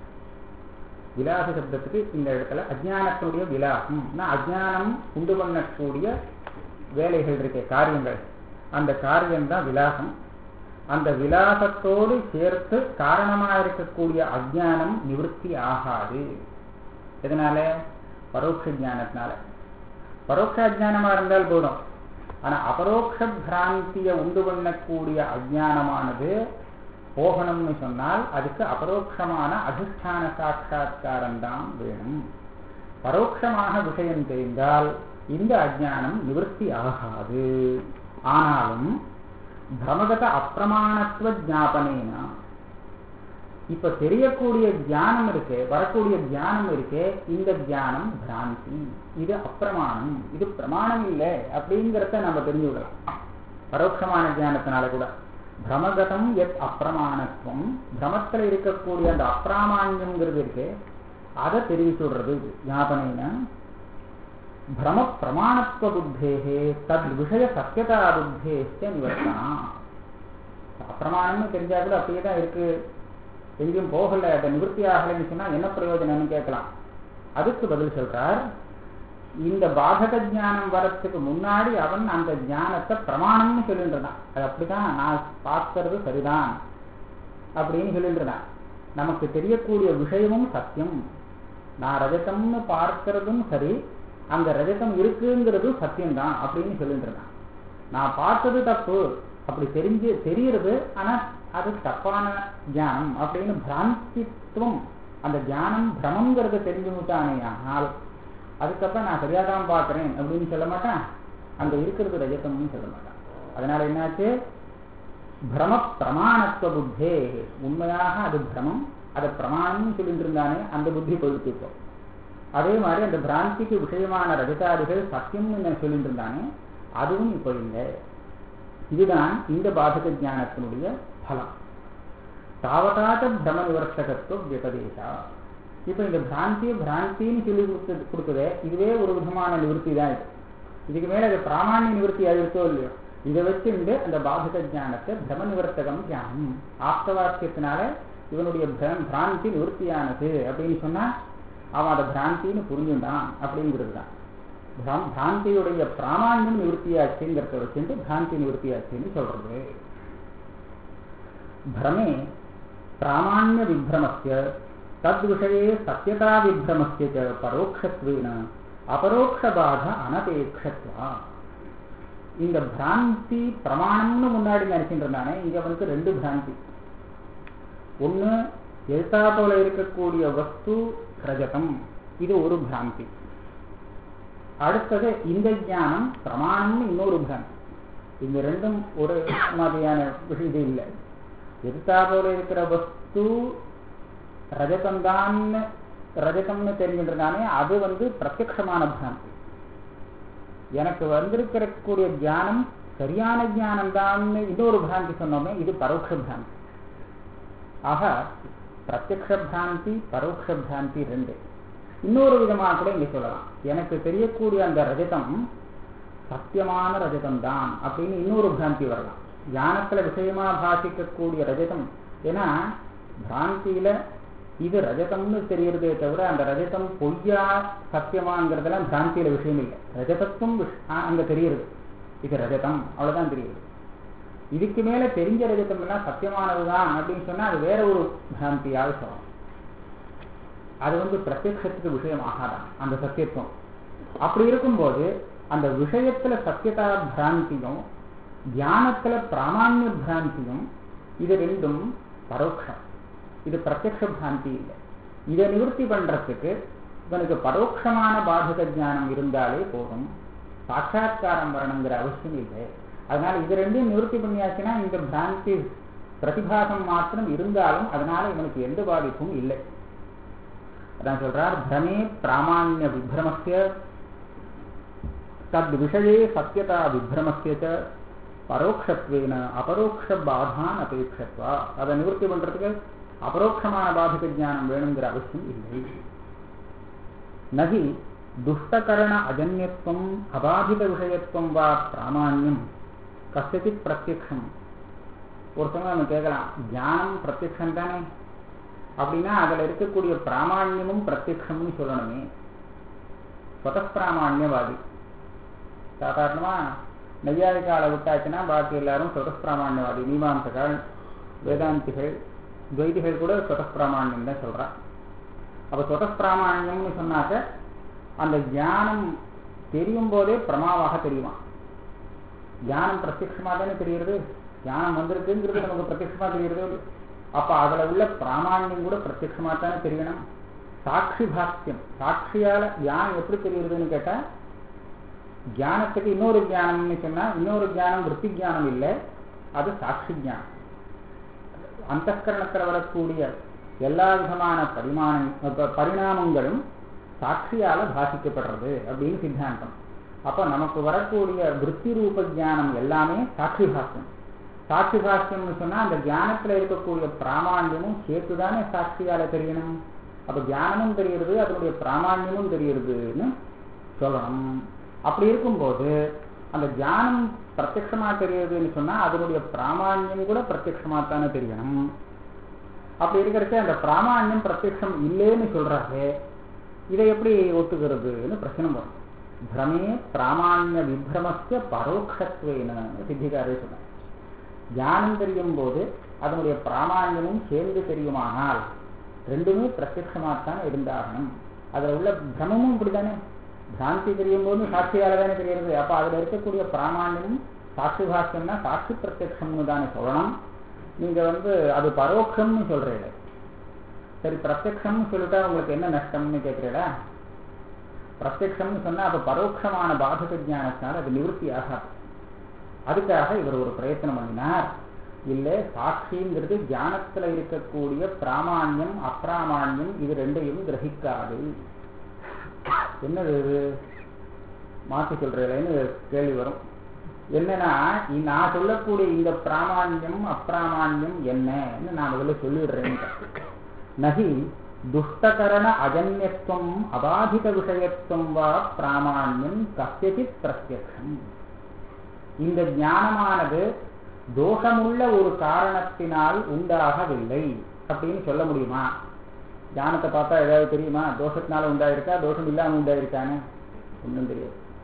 விலாச சப்தத்துக்கு இந்த இடத்துல அஜானத்தினுடைய விலாசம் அஜானம் உண்டு பண்ணக்கூடிய வேலைகள் இருக்க காரியங்கள் அந்த காரியம்தான் விலாசம் அந்த விலாசத்தோடு சேர்த்து காரணமாக இருக்கக்கூடிய அஜானம் நிவர்த்தி ஆகாது எதனால பரோட்ச ஜானத்தினால பரோட்ச அஜானமா இருந்தால் போதும் ஆனா அபரோக்ஷ பிராந்திய உண்டு பண்ணக்கூடிய அஜானமானது போகணும்னு சொன்னால் அதுக்கு அபரோக்ஷமான அதிஷ்டான சாட்சா்காரம் தான் வேணும் பரோட்சமாக விஷயம் தெரிந்தால் இந்த அஜானம் நிவர்த்தி ஆகாது ஆனாலும் பிரமகத அப்பிரமாணத்துவ ஜாபனேனா இப்ப தெரியக்கூடிய தியானம் இருக்கு வரக்கூடிய தியானம் இருக்கு இந்த தியானம் பிராந்தி இது அப்பிரமாணம் இது பிரமாணம் இல்லை அப்படிங்கிறத நம்ம தெரிஞ்சு விடலாம் பரோட்சமான தியானத்தினால கூட பிரமகதம் எத் அப்பிரமாணத்துவம் பிரமத்துல இருக்கக்கூடிய அந்த அப்பிராமான்யம்ங்கிறது இருக்கு அதை தெரிவிச்சு விடுறது ஞாபனேன பிரம பிரமாணத்துவ புத்தேகே தத் விஷய சத்தியதா புத்தேஷ்ட நிவர்த்தனா அப்பிரமாணம்னு தெரிஞ்சா கூட அப்படியே தான் இருக்கு எங்கேயும் போகல அதை நிவர்த்தி ஆகலைன்னு சொன்னா என்ன பிரயோஜனம்னு கேட்கலாம் அதுக்கு பதில் சொல்றார் இந்த பாதக ஞானம் வரத்துக்கு முன்னாடி அவன் அந்த ஞானத்தை பிரமாணம்னு சொல்லிட்டு இருந்தான் அது அப்படிதான் நான் பார்க்கறது சரிதான் அப்படின்னு சொல்லிட்டு இருந்தான் நமக்கு தெரியக்கூடிய விஷயமும் சத்தியம் நான் ரஜதம்னு பார்க்கறதும் சரி அந்த ரஜதம் இருக்குங்கிறதும் சத்தியம்தான் அப்படின்னு சொல்லிட்டு இருந்தான் நான் பார்த்தது தப்பு அப்படி தெரிஞ்சு தெரியறது ஆனா அது தப்பான தியானம் அப்படின்னு பிராந்தித்துவம் அந்த தியானம் பிரமங்கிறத தெரிஞ்சுட்டானே ஆனால் அதுக்கப்புறம் நான் சரியாதான் பார்க்கிறேன் அப்படின்னு சொல்ல மாட்டேன் அங்க இருக்கிறது ரஜதம்னு சொல்ல மாட்டான் அதனால என்னாச்சு பிரம பிரமாணத்துவ புத்தே உண்மையாக அது பிரமம் அதை பிரமாணம்னு சொல்லிட்டு இருந்தானே அந்த புத்தி போயிட்டு இப்போ அதே மாதிரி அந்த பிராந்திக்கு விஷயமான ரஜதாதிகள் சத்தியம்னு நான் சொல்லிட்டு இருந்தானே அதுவும் இப்போ இல்லை இதுதான் இந்த பாதக ஞானத்தினுடைய பலம் தாவதாச்ச பிரம நிவர்த்தகத்துவ வியபதேசா இப்ப இந்த பிராந்தி பிராந்தின்னு சொல்லி கொடுத்தது கொடுத்ததே இதுவே ஒரு விதமான நிவர்த்தி தான் இது இதுக்கு மேல அது பிராமாணிய நிவர்த்தி ஆகிருக்கோ இல்லையோ இதை வச்சுண்டு அந்த பாதக ஞானத்தை பிரம நிவர்த்தகம் ஞானம் ஆப்தவாக்கியத்தினால இவனுடைய பிராந்தி நிவர்த்தியானது அப்படின்னு சொன்னா அவன் அதை பிராந்தின்னு புரிஞ்சுட்டான் அப்படிங்கிறது தான் பிராம்- பிராந்தியுடைய பிராமாண்யம் நிவர்த்தியாச்சுங்கிறத வச்சுட்டு பிராந்தி நிவர்த்தியாச்சுன்னு சொல்றது பிரமே பிராமாண்ய விப்ரமஸ்ய தத்விஷயே சத்யதா விப்ரமஸ்ய ச பரோக்ஷத்வேன அபரோக்ஷபாத அனபேக்ஷத்வா இந்த பிராந்தி பிரமாணம்னு முன்னாடி நினைச்சிட்டு இருந்தானே இங்க வந்து ரெண்டு பிராந்தி ஒண்ணு எழுத்தாப்போல இருக்கக்கூடிய வஸ்து ரஜதம் இது ஒரு பிராந்தி அடுத்தது இந்த ஞானம் பிரமாணம்னு இன்னொரு பிராந்தி இந்த ரெண்டும் ஒரு மாதிரியான விஷயம் இது இல்லை எதிர்த்தாப்போல இருக்கிற வஸ்து ரஜதம்தான் ரஜதம்னு தெரிஞ்சிருந்தானே அது வந்து பிரத்யக்ஷமான பிராந்தி எனக்கு வந்திருக்கிற கூடிய ஞானம் சரியான ஞானம் தான் இன்னொரு பிராந்தி சொன்னோமே இது பரோட்ச பிராந்தி ஆக பிரத்யக்ஷ பிராந்தி பரோட்ச பிராந்தி ரெண்டு இன்னொரு விதமாக கூட இங்க சொல்லலாம் எனக்கு தெரியக்கூடிய அந்த ரஜதம் சத்தியமான ரஜதம் தான் அப்படின்னு இன்னொரு பிராந்தி வரலாம் ஞானத்துல விஷயமா பாசிக்கக்கூடிய ரஜதம் ஏன்னா பிராந்தியில இது ரஜதம்னு தெரியறதே தவிர அந்த ரஜதம் பொய்யா சத்தியமாங்கிறதெல்லாம் பிராந்தியில விஷயம் இல்லை ரஜதத்துவம் விஷ- ஆ, அங்க தெரியுது இது ரஜதம் அவ்வளவுதான் தெரியுது இதுக்கு மேல தெரிஞ்ச ரஜதம் எல்லாம் சத்தியமானதுதான் அப்படின்னு சொன்னா அது வேற ஒரு பிராந்தியாக சொல்லலாம் அது வந்து பிரத்யக்ஷத்துக்கு விஷயம் ஆகாதான் அந்த சத்தியத்துவம் அப்படி இருக்கும்போது அந்த விஷயத்துல சத்தியதா பிராந்தியும் தியானத்துல பிராமாண்ய பிராந்தியும் இது ரெண்டும் பரோட்சம் இது பிரத்யக்ஷ பிராந்தி இல்லை இதை நிவர்த்தி பண்றதுக்கு இவனுக்கு பரோட்சமான பாதக ஞானம் இருந்தாலே போதும் சாட்சா்காரம் வரணுங்கிற அவசியம் இல்லை அதனால இது ரெண்டையும் நிவர்த்தி பண்ணியாச்சுன்னா இந்த பிராந்தி பிரதிபாசம் மாத்திரம் இருந்தாலும் அதனால இவனுக்கு எந்த பாதிப்பும் இல்லை அதான் சொல்றார் பிரமே பிராமாண்ய விப்ரமஸ்ய தத் விஷயே சத்தியதா விப்ரமஸ்ய ச பரோட்சத்வேன அபரோக்ஷ பாதான் அபேட்சத்வா அதை நிவர்த்தி பண்றதுக்கு அபரோக்ஷமான பாதக ஞானம் வேணுங்கிற அவசியம் இல்லை நகி துஷ்டகரண அஜன்யத்துவம் அபாதித விஷயத்துவம் வா பிராமாண்யம் கசித் பிரத்யக்ஷம் ஒருத்தவங்க நம்ம கேட்கலாம் ஞானம் பிரத்யக்ஷம் தானே அப்படின்னா அதுல இருக்கக்கூடிய பிராமாண்யமும் பிரத்யக்ஷம்னு சொல்லணுமே ஸ்வதப்பிராமாண்யவாதி சாதாரணமா நையாயிகால விட்டாச்சுன்னா பாக்கி எல்லாரும் ஸ்வதப்பிராமாண்யவாதி மீமாம்சகால் வேதாந்திகள் துவைதிகள் கூட ஸ்வதப்பிராமாண்யம் தான் சொல்றா அப்ப ஸ்வதப்பிராமாண்யம்னு சொன்னாக்க அந்த ஞானம் தெரியும் போதே பிரமாவாக தெரியுமா ஞானம் பிரத்யட்சமா தானே தெரியுறது ஞானம் வந்திருக்குங்கிறது நமக்கு பிரத்யட்சமா தெரியுறது அப்ப அதுல உள்ள பிராமாண்யம் கூட பிரத்யட்சமா தானே தெரியணும் சாட்சி பாக்கியம் சாட்சியால ஞானம் எப்படி தெரியுறதுன்னு கேட்டா ஞானத்துக்கு இன்னொரு ஞானம்னு சொன்னா இன்னொரு ஞானம் விற்பி ஞானம் இல்லை அது சாட்சி ஞானம் அந்தக்கரணத்தில் வரக்கூடிய எல்லா விதமான பரிமாணம் ப- பரிணாமங்களும் சாட்சியால பாசிக்கப்படுறது அப்படின்னு சித்தாந்தம் அப்ப நமக்கு வரக்கூடிய விற்பி ரூப ஞானம் எல்லாமே சாட்சி பாக்கியம் சாட்சி பாக்கியம்னு சொன்னா அந்த ஞானத்துல இருக்கக்கூடிய பிராமாண்யமும் சேர்த்துதானே சாட்சியால தெரியணும் அப்ப ஞானமும் தெரியுறது அதனுடைய பிராமாண்யமும் தெரியுறதுன்னு சொல்லணும் அப்படி இருக்கும்போது அந்த ஞானம் பிரத்யட்சமா தெரியுதுன்னு சொன்னா அதனுடைய பிராமாண்யம் கூட பிரத்யட்சமா தானே தெரியணும் அப்படி இருக்கிறச்ச அந்த பிராமாண்யம் பிரத்யட்சம் இல்லைன்னு சொல்றாரு இதை எப்படி ஒத்துக்கிறதுன்னு பிரச்சனை வரும் பிரமே பிராமாண்ய விப்ரமஸ்ய பரோட்சத்வேன சித்திகாரே சொன்னார் ஞானம் தெரியும் போது அதனுடைய பிராமாண்யமும் சேர்ந்து தெரியுமானால் ரெண்டுமே பிரத்யட்சமாகத்தான் இருந்தாகணும் அதுல உள்ள பிரமமும் இப்படிதானே பிராந்தி தெரியும் போது சாட்சியால தானே தெரியுது அப்ப அதுல இருக்கக்கூடிய பிராமாண்யமும் சாட்சி பாக்கியம்னா சாட்சி பிரத்யக்ஷம்னு தானே சொல்லணும் நீங்க வந்து அது பரோட்சம்னு சொல்றீங்க சரி பிரத்யக்ஷம்னு சொல்லிட்டா உங்களுக்கு என்ன நஷ்டம்னு கேட்கிறீடா பிரத்யக்ஷம்னு சொன்னா அப்ப பரோட்சமான பாதக ஞானத்தினால அது நிவர்த்தி ஆகாது அதுக்காக இவர் ஒரு பிரயத்தனம் பண்ணினார் இல்ல சாட்சிங்கிறது ஞானத்துல இருக்கக்கூடிய பிராமாண்யம் அப்பிராமாண்யம் இது ரெண்டையும் கிரகிக்காது என்னது இது மாற்றி சொல்றீங்களேன்னு கேள்வி வரும் என்னன்னா இ- நான் சொல்லக்கூடிய இந்த பிராமாண்யம் அப்பிராமாண்யம் என்னன்னு நான் முதல்ல சொல்லிடுறேன் நகி துஷ்டகரண அஜன்யத்துவம் அபாதித விஷயத்துவம் வா பிராமாண்யம் கசித் பிரத்யக்ஷம் இந்த ஞானமானது தோஷமுள்ள ஒரு காரணத்தினால் உண்டாகவில்லை அப்படின்னு சொல்ல முடியுமா ஞானத்தை பார்த்தா ஏதாவது தெரியுமா தோஷத்தினால உண்டாயிருக்கா தோஷம் இல்லாம உண்டாயிருக்கான்னு ஒன்றும் தெரியாது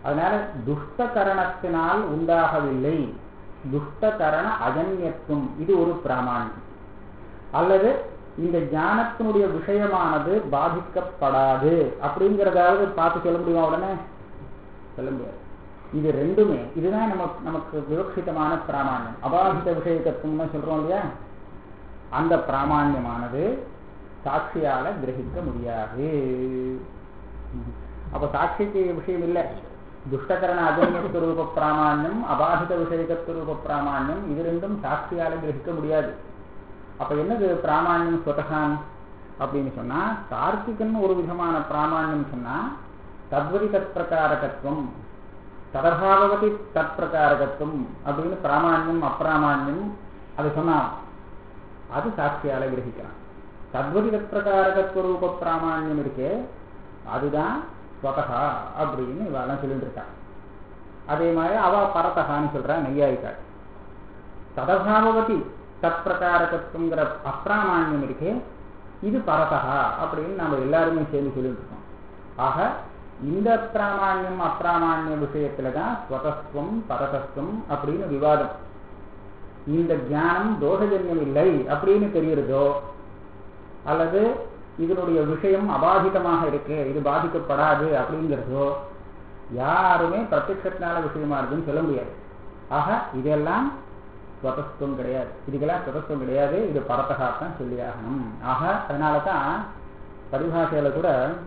அதனால துஷ்ட கரணத்தினால் உண்டாகவில்லை துஷ்ட கரண அஜன்யத்துவம் இது ஒரு பிராமாண்யம் அல்லது இந்த ஞானத்தினுடைய விஷயமானது பாதிக்கப்படாது அப்படிங்கிறதாவது பார்த்து சொல்ல முடியுமா உடனே சொல்ல முடியாது இது ரெண்டுமே இதுதான் நமக்கு நமக்கு விவக்ஷிதமான பிராமாண்யம் அபாதித விஷயத்துவம்னு சொல்றோம் இல்லையா அந்த பிராமாண்யமானது சாட்சியால கிரகிக்க முடியாது அப்ப சாட்சிக்கு விஷயம் இல்லை துஷ்டகரண அஜன்யஸ்வரூப பிராமாண்யம் அபாதித விஷயகஸ்வரூப பிராமாண்யம் இது ரெண்டும் சாட்சியால கிரகிக்க முடியாது அப்ப என்னது பிராமாண்யம் ஸ்வதகான் அப்படின்னு சொன்னா தார்க்கிகன் ஒரு விதமான பிராமாண்யம் சொன்னா தத்வதி தத் பிரகாரகத்துவம் ததபாவகதி தத் பிரகாரகத்துவம் அப்படின்னு பிராமாண்யம் அப்பிராமாண்யம் அது சொன்னா அது சாட்சியால கிரகிக்கலாம் தத்வதி தத் பிரகாரகத்வரூப பிராமாண்யம் இருக்கே அதுதான் ஸ்வதகா அப்படின்னு இவெல்லாம் சொல்லிட்டு இருக்கா அதே மாதிரி அவ பரதகான்னு சொல்றா நெய்யாயிக்காள் ததபாவகதி தத் பிரகாரகத்துவங்கிற அப்பிராமாண்யம் இருக்கே இது பரதகா அப்படின்னு நம்ம எல்லாருமே சேர்ந்து சொல்லிட்டு இருக்கோம் ஆக இந்த பிராமாண்யம் அப்பிராமாண்ய விஷயத்துல தான் ஸ்வதத்துவம் பரதத்துவம் அப்படின்னு விவாதம் இந்த ஞானம் தோஷஜன்யம் இல்லை அப்படின்னு தெரிகிறதோ அல்லது இதனுடைய விஷயம் அபாதிதமாக இருக்கு இது பாதிக்கப்படாது அப்படிங்கிறதோ யாருமே பிரத்யட்சத்தினால விஷயமா இருக்குன்னு சொல்ல முடியாது ஆக இதெல்லாம் ஸ்வதத்துவம் கிடையாது இதுக்கெல்லாம் ஸ்வதத்துவம் கிடையாது இது பரத்தகாத்தான் சொல்லி ஆகணும் ஆக அதனால தான் பரிபாஷையில கூட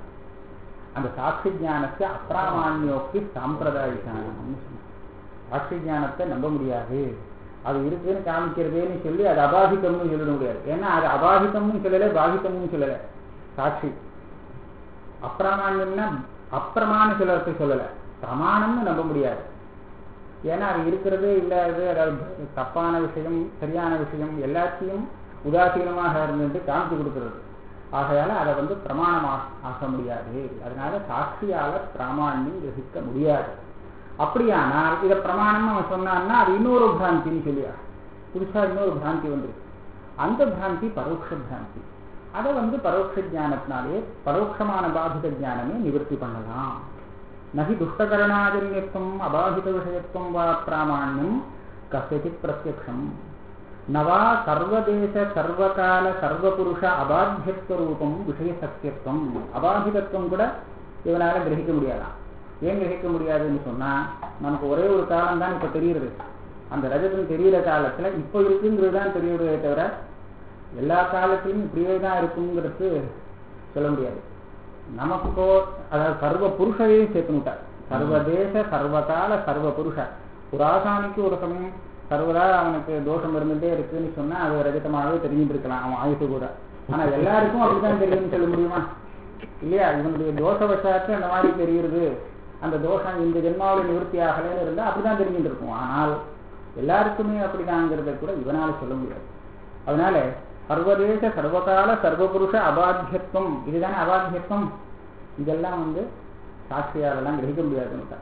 அந்த சாட்சி ஞானத்தை அப்பிராமான்யோக்கி சாம்பிரதாயிகானம்னு சொன்னாங்க சாட்சி ஞானத்தை நம்ப முடியாது அது இருக்குன்னு காமிக்கிறதேன்னு சொல்லி அது அபாதித்தம்னு சொல்லிட முடியாது ஏன்னா அது அபாதித்தம்னு சொல்லலை பாதித்தம்னு சொல்லலை சாட்சி அப்பிரமாணியம்னா அப்பிரமாண சிலருக்கு சொல்லலை பிரமாணம்னு நம்ப முடியாது ஏன்னா அது இருக்கிறதே இல்லாதது அதாவது தப்பான விஷயம் சரியான விஷயம் எல்லாத்தையும் உதாசீனமாக இருந்துட்டு காமிச்சு கொடுக்கிறது ஆகையால அதை வந்து பிரமாணமாக ஆக்க முடியாது அதனால சாட்சியால பிராமாண்யம் கிரகிக்க முடியாது அப்படியானால் இதை பிரமாணம் அவன் சொன்னான்னா அது இன்னொரு பிராந்தின்னு சொல்லியா புதுசா இன்னொரு பிராந்தி வந்துருக்கு அந்த பிராந்தி பரோட்ச பிராந்தி அதை வந்து பரோட்ச ஜானத்தினாலே பரோட்சமான பாதித ஜானமே நிவர்த்தி பண்ணலாம் நகி துஷ்டகரணாஜன்யத்துவம் அபாதித விஷயத்துவம் வா பிராமாண்யம் கசித் பிரத்யக்ஷம் நவா சர்வதேச சர்வகால சர்வபுருஷ அபாத்தியத்துவ ரூபம் விஷய சத்தியத்துவம் அபாதிதத்துவம் கூட இவனால கிரகிக்க முடியாதான் ஏன் கிரகிக்க முடியாதுன்னு சொன்னா நமக்கு ஒரே ஒரு காலம் தான் இப்ப தெரியுது அந்த ரஜதம் தெரியிற காலத்துல இப்போ இருக்குங்கிறது தான் தெரியுதே தவிர எல்லா காலத்திலும் இப்படியே தான் இருக்குங்கிறது சொல்ல முடியாது நமக்கோ அதாவது சர்வ புருஷரையும் சேர்த்துனுட்டார் சர்வதேச சர்வகால சர்வ புருஷ புராசானிக்கு ஒரு சமயம் சர்வதா அவனுக்கு தோஷம் இருந்துட்டே இருக்குன்னு சொன்னா அது ரஜிதமாகவே தெரிஞ்சுட்டு இருக்கலாம் அவன் ஆயுசு கூட ஆனா எல்லாருக்கும் அப்படித்தான் தெரியும்னு சொல்ல முடியுமா இல்லையா இவனுடைய தோஷவசாத்து அந்த மாதிரி தெரியுது அந்த தோஷம் இந்த ஜென்மாவில் நிவர்த்தி ஆகலைன்னு இருந்தா அப்படிதான் தெரிஞ்சுட்டு இருக்கும் ஆனால் எல்லாருக்குமே அப்படிதாங்கிறத கூட இவனால சொல்ல முடியாது அதனால சர்வதேச சர்வகால சர்வபுருஷ அபாத்தியத்துவம் இதுதானே அபாத்தியத்துவம் இதெல்லாம் வந்து சாட்சியாலெல்லாம் கிரகிக்க முடியாதுன்னு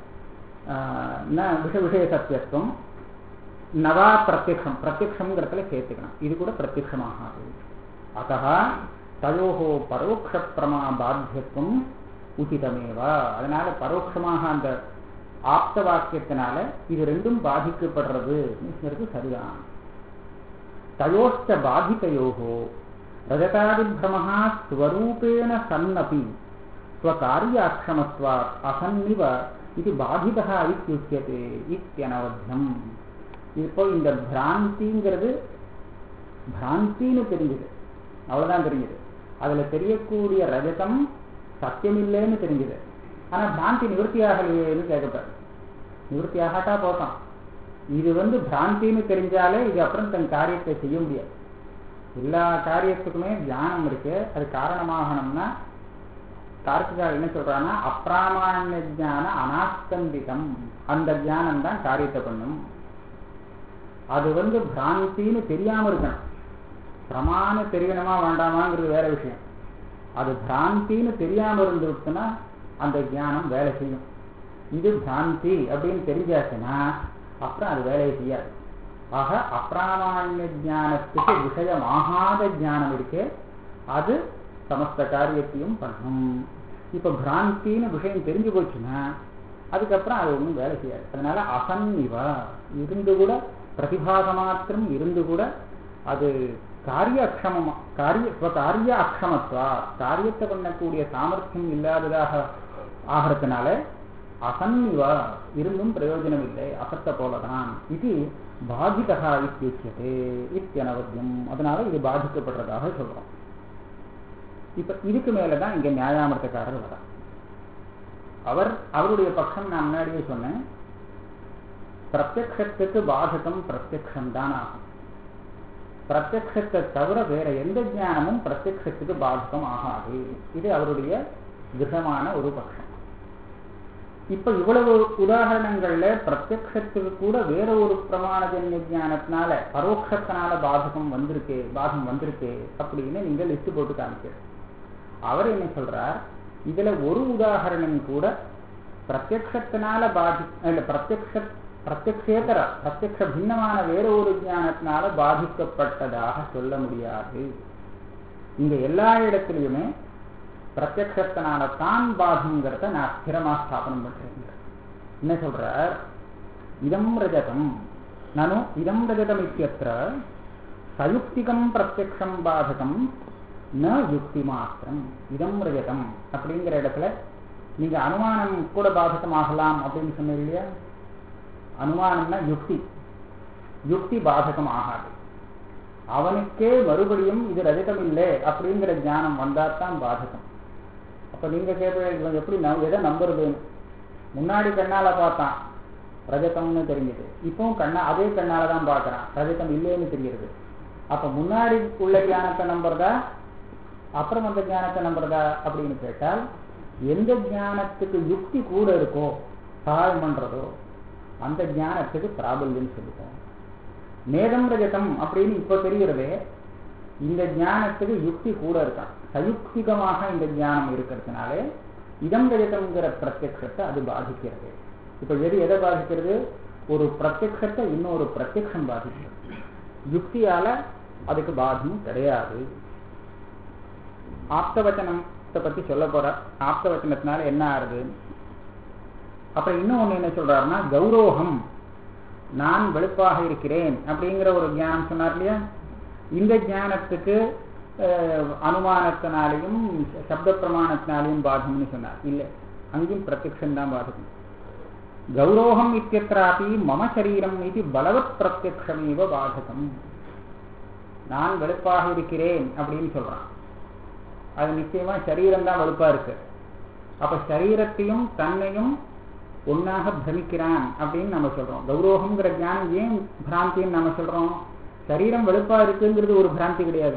விஷ விஷய சத்தியத்துவம் நவா பிரத்யக்ஷம் பிரத்யக்ஷங்கிறதுல சேர்த்துக்கணும் இது கூட பிரத்யக்ஷமாகாது அத்தः தயோகோ பரோட்ச பிரமா பாத்தியத்துவம் உச்சிதமேவா அதனால பரோட்சமாக அந்த ஆப்த வாக்கியத்தினால இது ரெண்டும் பாதிக்கப்படுறது சரிதான் தயோஷ்ட பாதிதயோகோ ரஜதாதிபிரமः ஸ்வரூபேண சன்னபி ஸ்வகாரியாட்சமத்வாத் அசன்னிவ இது பாதிதः இத்தியுச்சியதே இத்தியனவத்தியம் இப்போ இந்த பிராந்திங்கிறது பிராந்தின்னு தெரிஞ்சுது அவ்வளவுதான் தெரிஞ்சுது அதுல தெரியக்கூடிய ரஜதம் சத்தியமில்லைன்னு தெரிஞ்சுது ஆனா பிராந்தி நிவர்த்தி ஆகலையேன்னு கேட்கப்பாரு நிவர்த்தி ஆகாட்டா போட்டான் இது வந்து பிராந்தின்னு தெரிஞ்சாலே இது அப்புறம் தன் காரியத்தை செய்ய முடியாது எல்லா காரியத்துக்குமே தியானம் இருக்கு அது காரணமாகணும்னா கார்த்திகா என்ன சொல்றான்னா அப்பிராமான்ய ஜான அனாஸ்கந்திதம் அந்த தியானம் தான் காரியத்தை பண்ணும் அது வந்து பிராந்தின்னு தெரியாம இருக்கணும் பிரமாண தெரியணுமா வேண்டாமாங்கிறது வேற விஷயம் அது பிராந்தின்னு தெரியாம இருந்துருச்சுன்னா அந்த ஞானம் வேலை செய்யும் இது பிராந்தி அப்படின்னு தெரிஞ்சாச்சுன்னா அப்புறம் அது வேலையை செய்யாது ஆக அப்பிராமான்ய ஜானத்துக்கு விஷயமாகாத ஞானம் இருக்கு அது சமஸ்த காரியத்தையும் பண்ணும் இப்ப பிராந்தின்னு விஷயம் தெரிஞ்சு போச்சுன்னா அதுக்கப்புறம் அது ஒன்றும் வேலை செய்யாது அதனால அசன்னிவா இருந்து கூட பிரதிபாக மாத்திரம் இருந்து கூட அது காரிய அக்ஷமம் காரிய இப்ப காரிய அக்ஷமத்வா காரியத்தை பண்ணக்கூடிய சாமர்த்தியம் இல்லாததாக ஆகிறதுனால அசன்னிவா இருந்தும் பிரயோஜனம் இல்லை அசத்த போலதான் இது பாதிதா இத்தியுச்சியதே இத்தியனவத்தியம் அதனால இது பாதிக்கப்படுறதாக சொல்றோம் இப்ப இதுக்கு மேலதான் இங்க நியாயாமர்த்தக்காரர் வர அவர் அவருடைய பட்சம் நான் முன்னாடியே சொன்னேன் பிரத்யக்ஷத்துக்கு பாதகம் பிரத்யக்ஷம் தான் ஆகும் பிரத்யக்ஷத்தை தவிர வேற எந்த ஞானமும் பிரத்யக்ஷத்துக்கு பாதகம் ஆகாது இது அவருடைய திடமான ஒரு பட்சம் இப்ப இவ்வளவு உதாரணங்கள்ல பிரத்யக்ஷத்துக்கு கூட வேற ஒரு பிரமாணஜன்ய ஞானத்தினால பரோட்சத்தினால பாதகம் வந்திருக்கே பாதகம் வந்திருக்கே அப்படின்னு நீங்க லிஸ்ட் போட்டு காமிக்க அவர் என்ன சொல்றார் இதுல ஒரு உதாரணம் கூட பிரத்யக்ஷத்தினால பாதி இல்ல பிரத்யக்ஷ பிரத்யக்ஷேதர பிரத்யக்ஷ பின்னமான வேற ஒரு ஞானத்தினால பாதிக்கப்பட்டதாக சொல்ல முடியாது இங்க எல்லா இடத்துலயுமே பிரத்யக்ஷத்தினால தான் பாதங்கிறத நான் ஸ்திரமா ஸ்தாபனம் பண்றேன் என்ன சொல்றார் இதம் ரஜதம் நனு இதம் ரஜதம் இத்தியத்திர சயுக்திகம் பிரத்யக்ஷம் பாதகம் ந யுக்தி மாத்திரம் இதம் ரஜதம் அப்படிங்கிற இடத்துல நீங்க அனுமானம் கூட பாதகமாகலாம் அப்படின்னு சொன்னீங்க இல்லையா அனுமானம்னா யுக்தி யுக்தி பாதகம் ஆகாது அவனுக்கே மறுபடியும் இது ரஜதம் இல்லை அப்படிங்கிற ஞானம் வந்தாதான் பாதகம் அப்ப நீங்க கேட்ப இவன் எப்படி நம் எதை நம்புறது முன்னாடி கண்ணால பார்த்தான் ரஜதம்னு தெரிஞ்சது இப்பவும் கண்ணா அதே கண்ணால தான் பார்க்கறான் ரஜதம் இல்லைன்னு தெரியுது அப்ப முன்னாடி உள்ள ஞானத்தை நம்புறதா அப்புறம் அந்த ஞானத்தை நம்புறதா அப்படின்னு கேட்டால் எந்த ஞானத்துக்கு யுக்தி கூட இருக்கோ சகாயம் பண்றதோ அந்த ஞானத்துக்கு பிராபல்யம் சொல்லுவோம் நேதம் ரஜதம் அப்படின்னு இப்ப தெரிகிறதே இந்த ஞானத்துக்கு யுக்தி கூட இருக்கான் சயுக்திகமாக இந்த ஞானம் இருக்கிறதுனாலே இதம் ரஜதம்ங்கிற பிரத்யக்ஷத்தை அது பாதிக்கிறது இப்ப எது எதை பாதிக்கிறது ஒரு பிரத்யக்ஷத்தை இன்னொரு பிரத்யக்ஷம் பாதிக்கிறது யுக்தியால அதுக்கு பாதமும் கிடையாது ஆப்தவச்சனத்தை பத்தி சொல்ல போற ஆப்தவச்சனத்தினால என்ன ஆறுது அப்புறம் இன்னும் ஒண்ணு என்ன சொல்றாருன்னா கௌரோகம் நான் வெளுப்பாக இருக்கிறேன் அப்படிங்கிற ஒரு ஞானம் சொன்னார் இல்லையா இந்த ஞானத்துக்கு அனுமானத்தினாலையும் சப்த பிரமாணத்தினாலையும் பாதம்னு சொன்னார் இல்லை அங்கேயும் பிரத்யக்ஷம் தான் பாதகம் கௌரோகம் இத்தியத்திராபி மம சரீரம் இது பலவத் பிரத்யக்ஷமேவ பாதகம் நான் வெளுப்பாக இருக்கிறேன் அப்படின்னு சொல்றான் அது நிச்சயமா சரீரம் தான் வெளுப்பா இருக்கு அப்ப சரீரத்தையும் தன்னையும் ஒன்னாக பிரமிக்கிறான் அப்படின்னு நம்ம சொல்றோம் கௌரோகம்ங்கிற ஞானம் ஏன் பிராந்தின்னு நம்ம சொல்றோம் சரீரம் வெளுப்பா இருக்குங்கிறது ஒரு பிராந்தி கிடையாது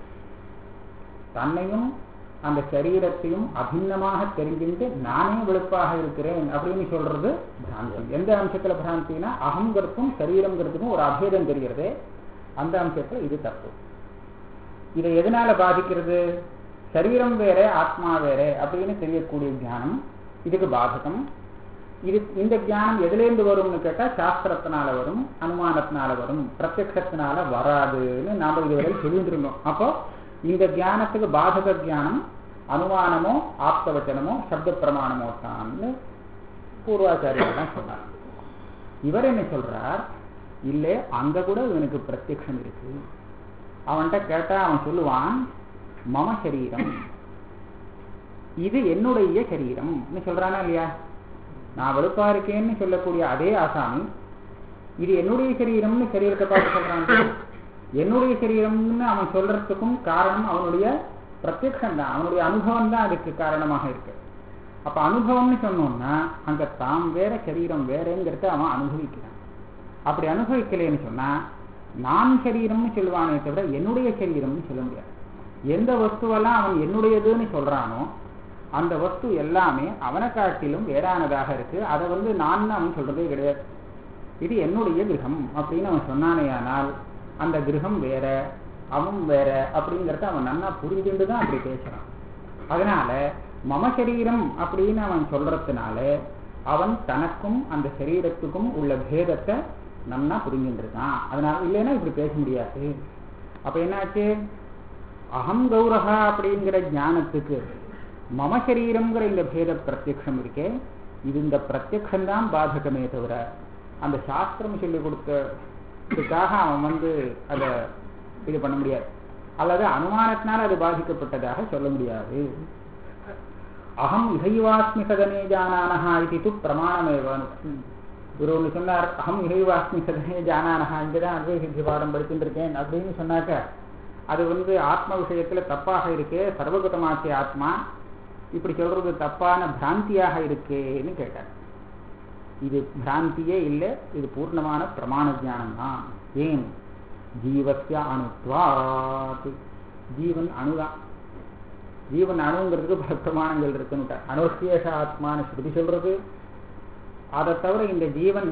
தன்னையும் அந்த சரீரத்தையும் அபிநமாக தெரிஞ்சுட்டு நானே வெளுப்பாக இருக்கிறேன் அப்படின்னு சொல்றது பிராந்தி எந்த அம்சத்துல பிராந்தினா அகங்கிறதுக்கும் சரீரங்கிறதுக்கும் ஒரு அபேதம் தெரிகிறது அந்த அம்சத்துல இது தப்பு இதை எதனால பாதிக்கிறது சரீரம் வேற ஆத்மா வேற அப்படின்னு தெரியக்கூடிய ஞானம் இதுக்கு பாதகம் இது இந்த ஞானம் எதுலேருந்து வரும்னு கேட்டா சாஸ்திரத்தினால வரும் அனுமானத்தினால வரும் பிரத்யக்ஷத்தினால வராதுன்னு நாம இதுவரை சொல்லிட்டு இருந்தோம் அப்போ இந்த ஞானத்துக்கு பாதக ஞானம் அனுமானமோ ஆப்தவச்சனமோ சப்த பிரமாணமோ தான்னு பூர்வாச்சாரியர் தான் சொன்னார் இவர் என்ன சொல்றார் இல்லை அங்க கூட இவனுக்கு பிரத்யக்ஷம் இருக்கு அவன்கிட்ட கேட்டா அவன் சொல்லுவான் மம சரீரம் இது என்னுடைய சரீரம் சொல்றானா இல்லையா நான் வெளுப்பா இருக்கேன்னு சொல்லக்கூடிய அதே ஆசாமி இது என்னுடைய சரீரம்னு சரீரத்தை பார்த்து சொல்றான் என்னுடைய சரீரம்னு அவன் சொல்றதுக்கும் காரணம் அவனுடைய பிரத்யக்ஷம் தான் அவனுடைய அனுபவம் தான் அதுக்கு காரணமாக இருக்கு அப்ப அனுபவம்னு சொன்னோம்னா அங்க தாம் வேற சரீரம் வேறங்கிறத அவன் அனுபவிக்கிறான் அப்படி அனுபவிக்கலைன்னு சொன்னா நான் சரீரம்னு சொல்லுவானே தவிர என்னுடைய சரீரம்னு சொல்ல முடியாது எந்த வஸ்துவெல்லாம் அவன் என்னுடையதுன்னு சொல்றானோ அந்த வஸ்து எல்லாமே அவனை காட்டிலும் வேறானதாக இருக்கு அதை வந்து நான் அவன் சொல்றதே கிடையாது இது என்னுடைய கிரகம் அப்படின்னு அவன் சொன்னானேயானால் அந்த கிரகம் வேற அவன் வேற அப்படிங்கிறத அவன் நன்னா புரிஞ்சுட்டு தான் அப்படி பேசுறான் அதனால மம சரீரம் அப்படின்னு அவன் சொல்றதுனால அவன் தனக்கும் அந்த சரீரத்துக்கும் உள்ள பேதத்தை நன்னா புரிஞ்சுட்டு இருக்கான் அதனால இல்லைன்னா இப்படி பேச முடியாது அப்ப என்னாச்சு அகம் கௌரகா அப்படிங்கிற ஞானத்துக்கு மம சரீரம்ங்கிற இந்த பேத பிரத்யக்ஷம் இருக்கே இது இந்த பிரத்யக்ஷந்தான் பாதகமே தவிர அந்த சாஸ்திரம் சொல்லி கொடுத்ததுக்காக அவன் வந்து அதை இது பண்ண முடியாது அல்லது அனுமானத்தினால் அது பாதிக்கப்பட்டதாக சொல்ல முடியாது அகம் இகைவாஸ்மி சதனே ஜானானஹா இது து பிரமாணமேவான் இவர் ஒன்று சொன்னார் அகம் இகைவாஸ்மி சதனே ஜானானஹா இங்கதான் அத்வை சித்தி பாடம் படிச்சுட்டு இருக்கேன் அப்படின்னு சொன்னாக்க அது வந்து ஆத்ம விஷயத்துல தப்பாக இருக்கே சர்வகதமாக்கிய ஆத்மா இப்படி சொல்றது தப்பான பிராந்தியாக இருக்கேன்னு கேட்டார் இது பிராந்தியே இல்லை இது பூர்ணமான பிரமாண ஜானம் தான் ஏன் ஜீவசிய அணுத்வாத் ஜீவன் அணுதான் ஜீவன் அணுங்கிறதுக்கு பல பிரமாணங்கள் இருக்குன்னு அணுசேஷ ஆத்மான்னு ஸ்ருதி சொல்றது அதை தவிர இந்த ஜீவன்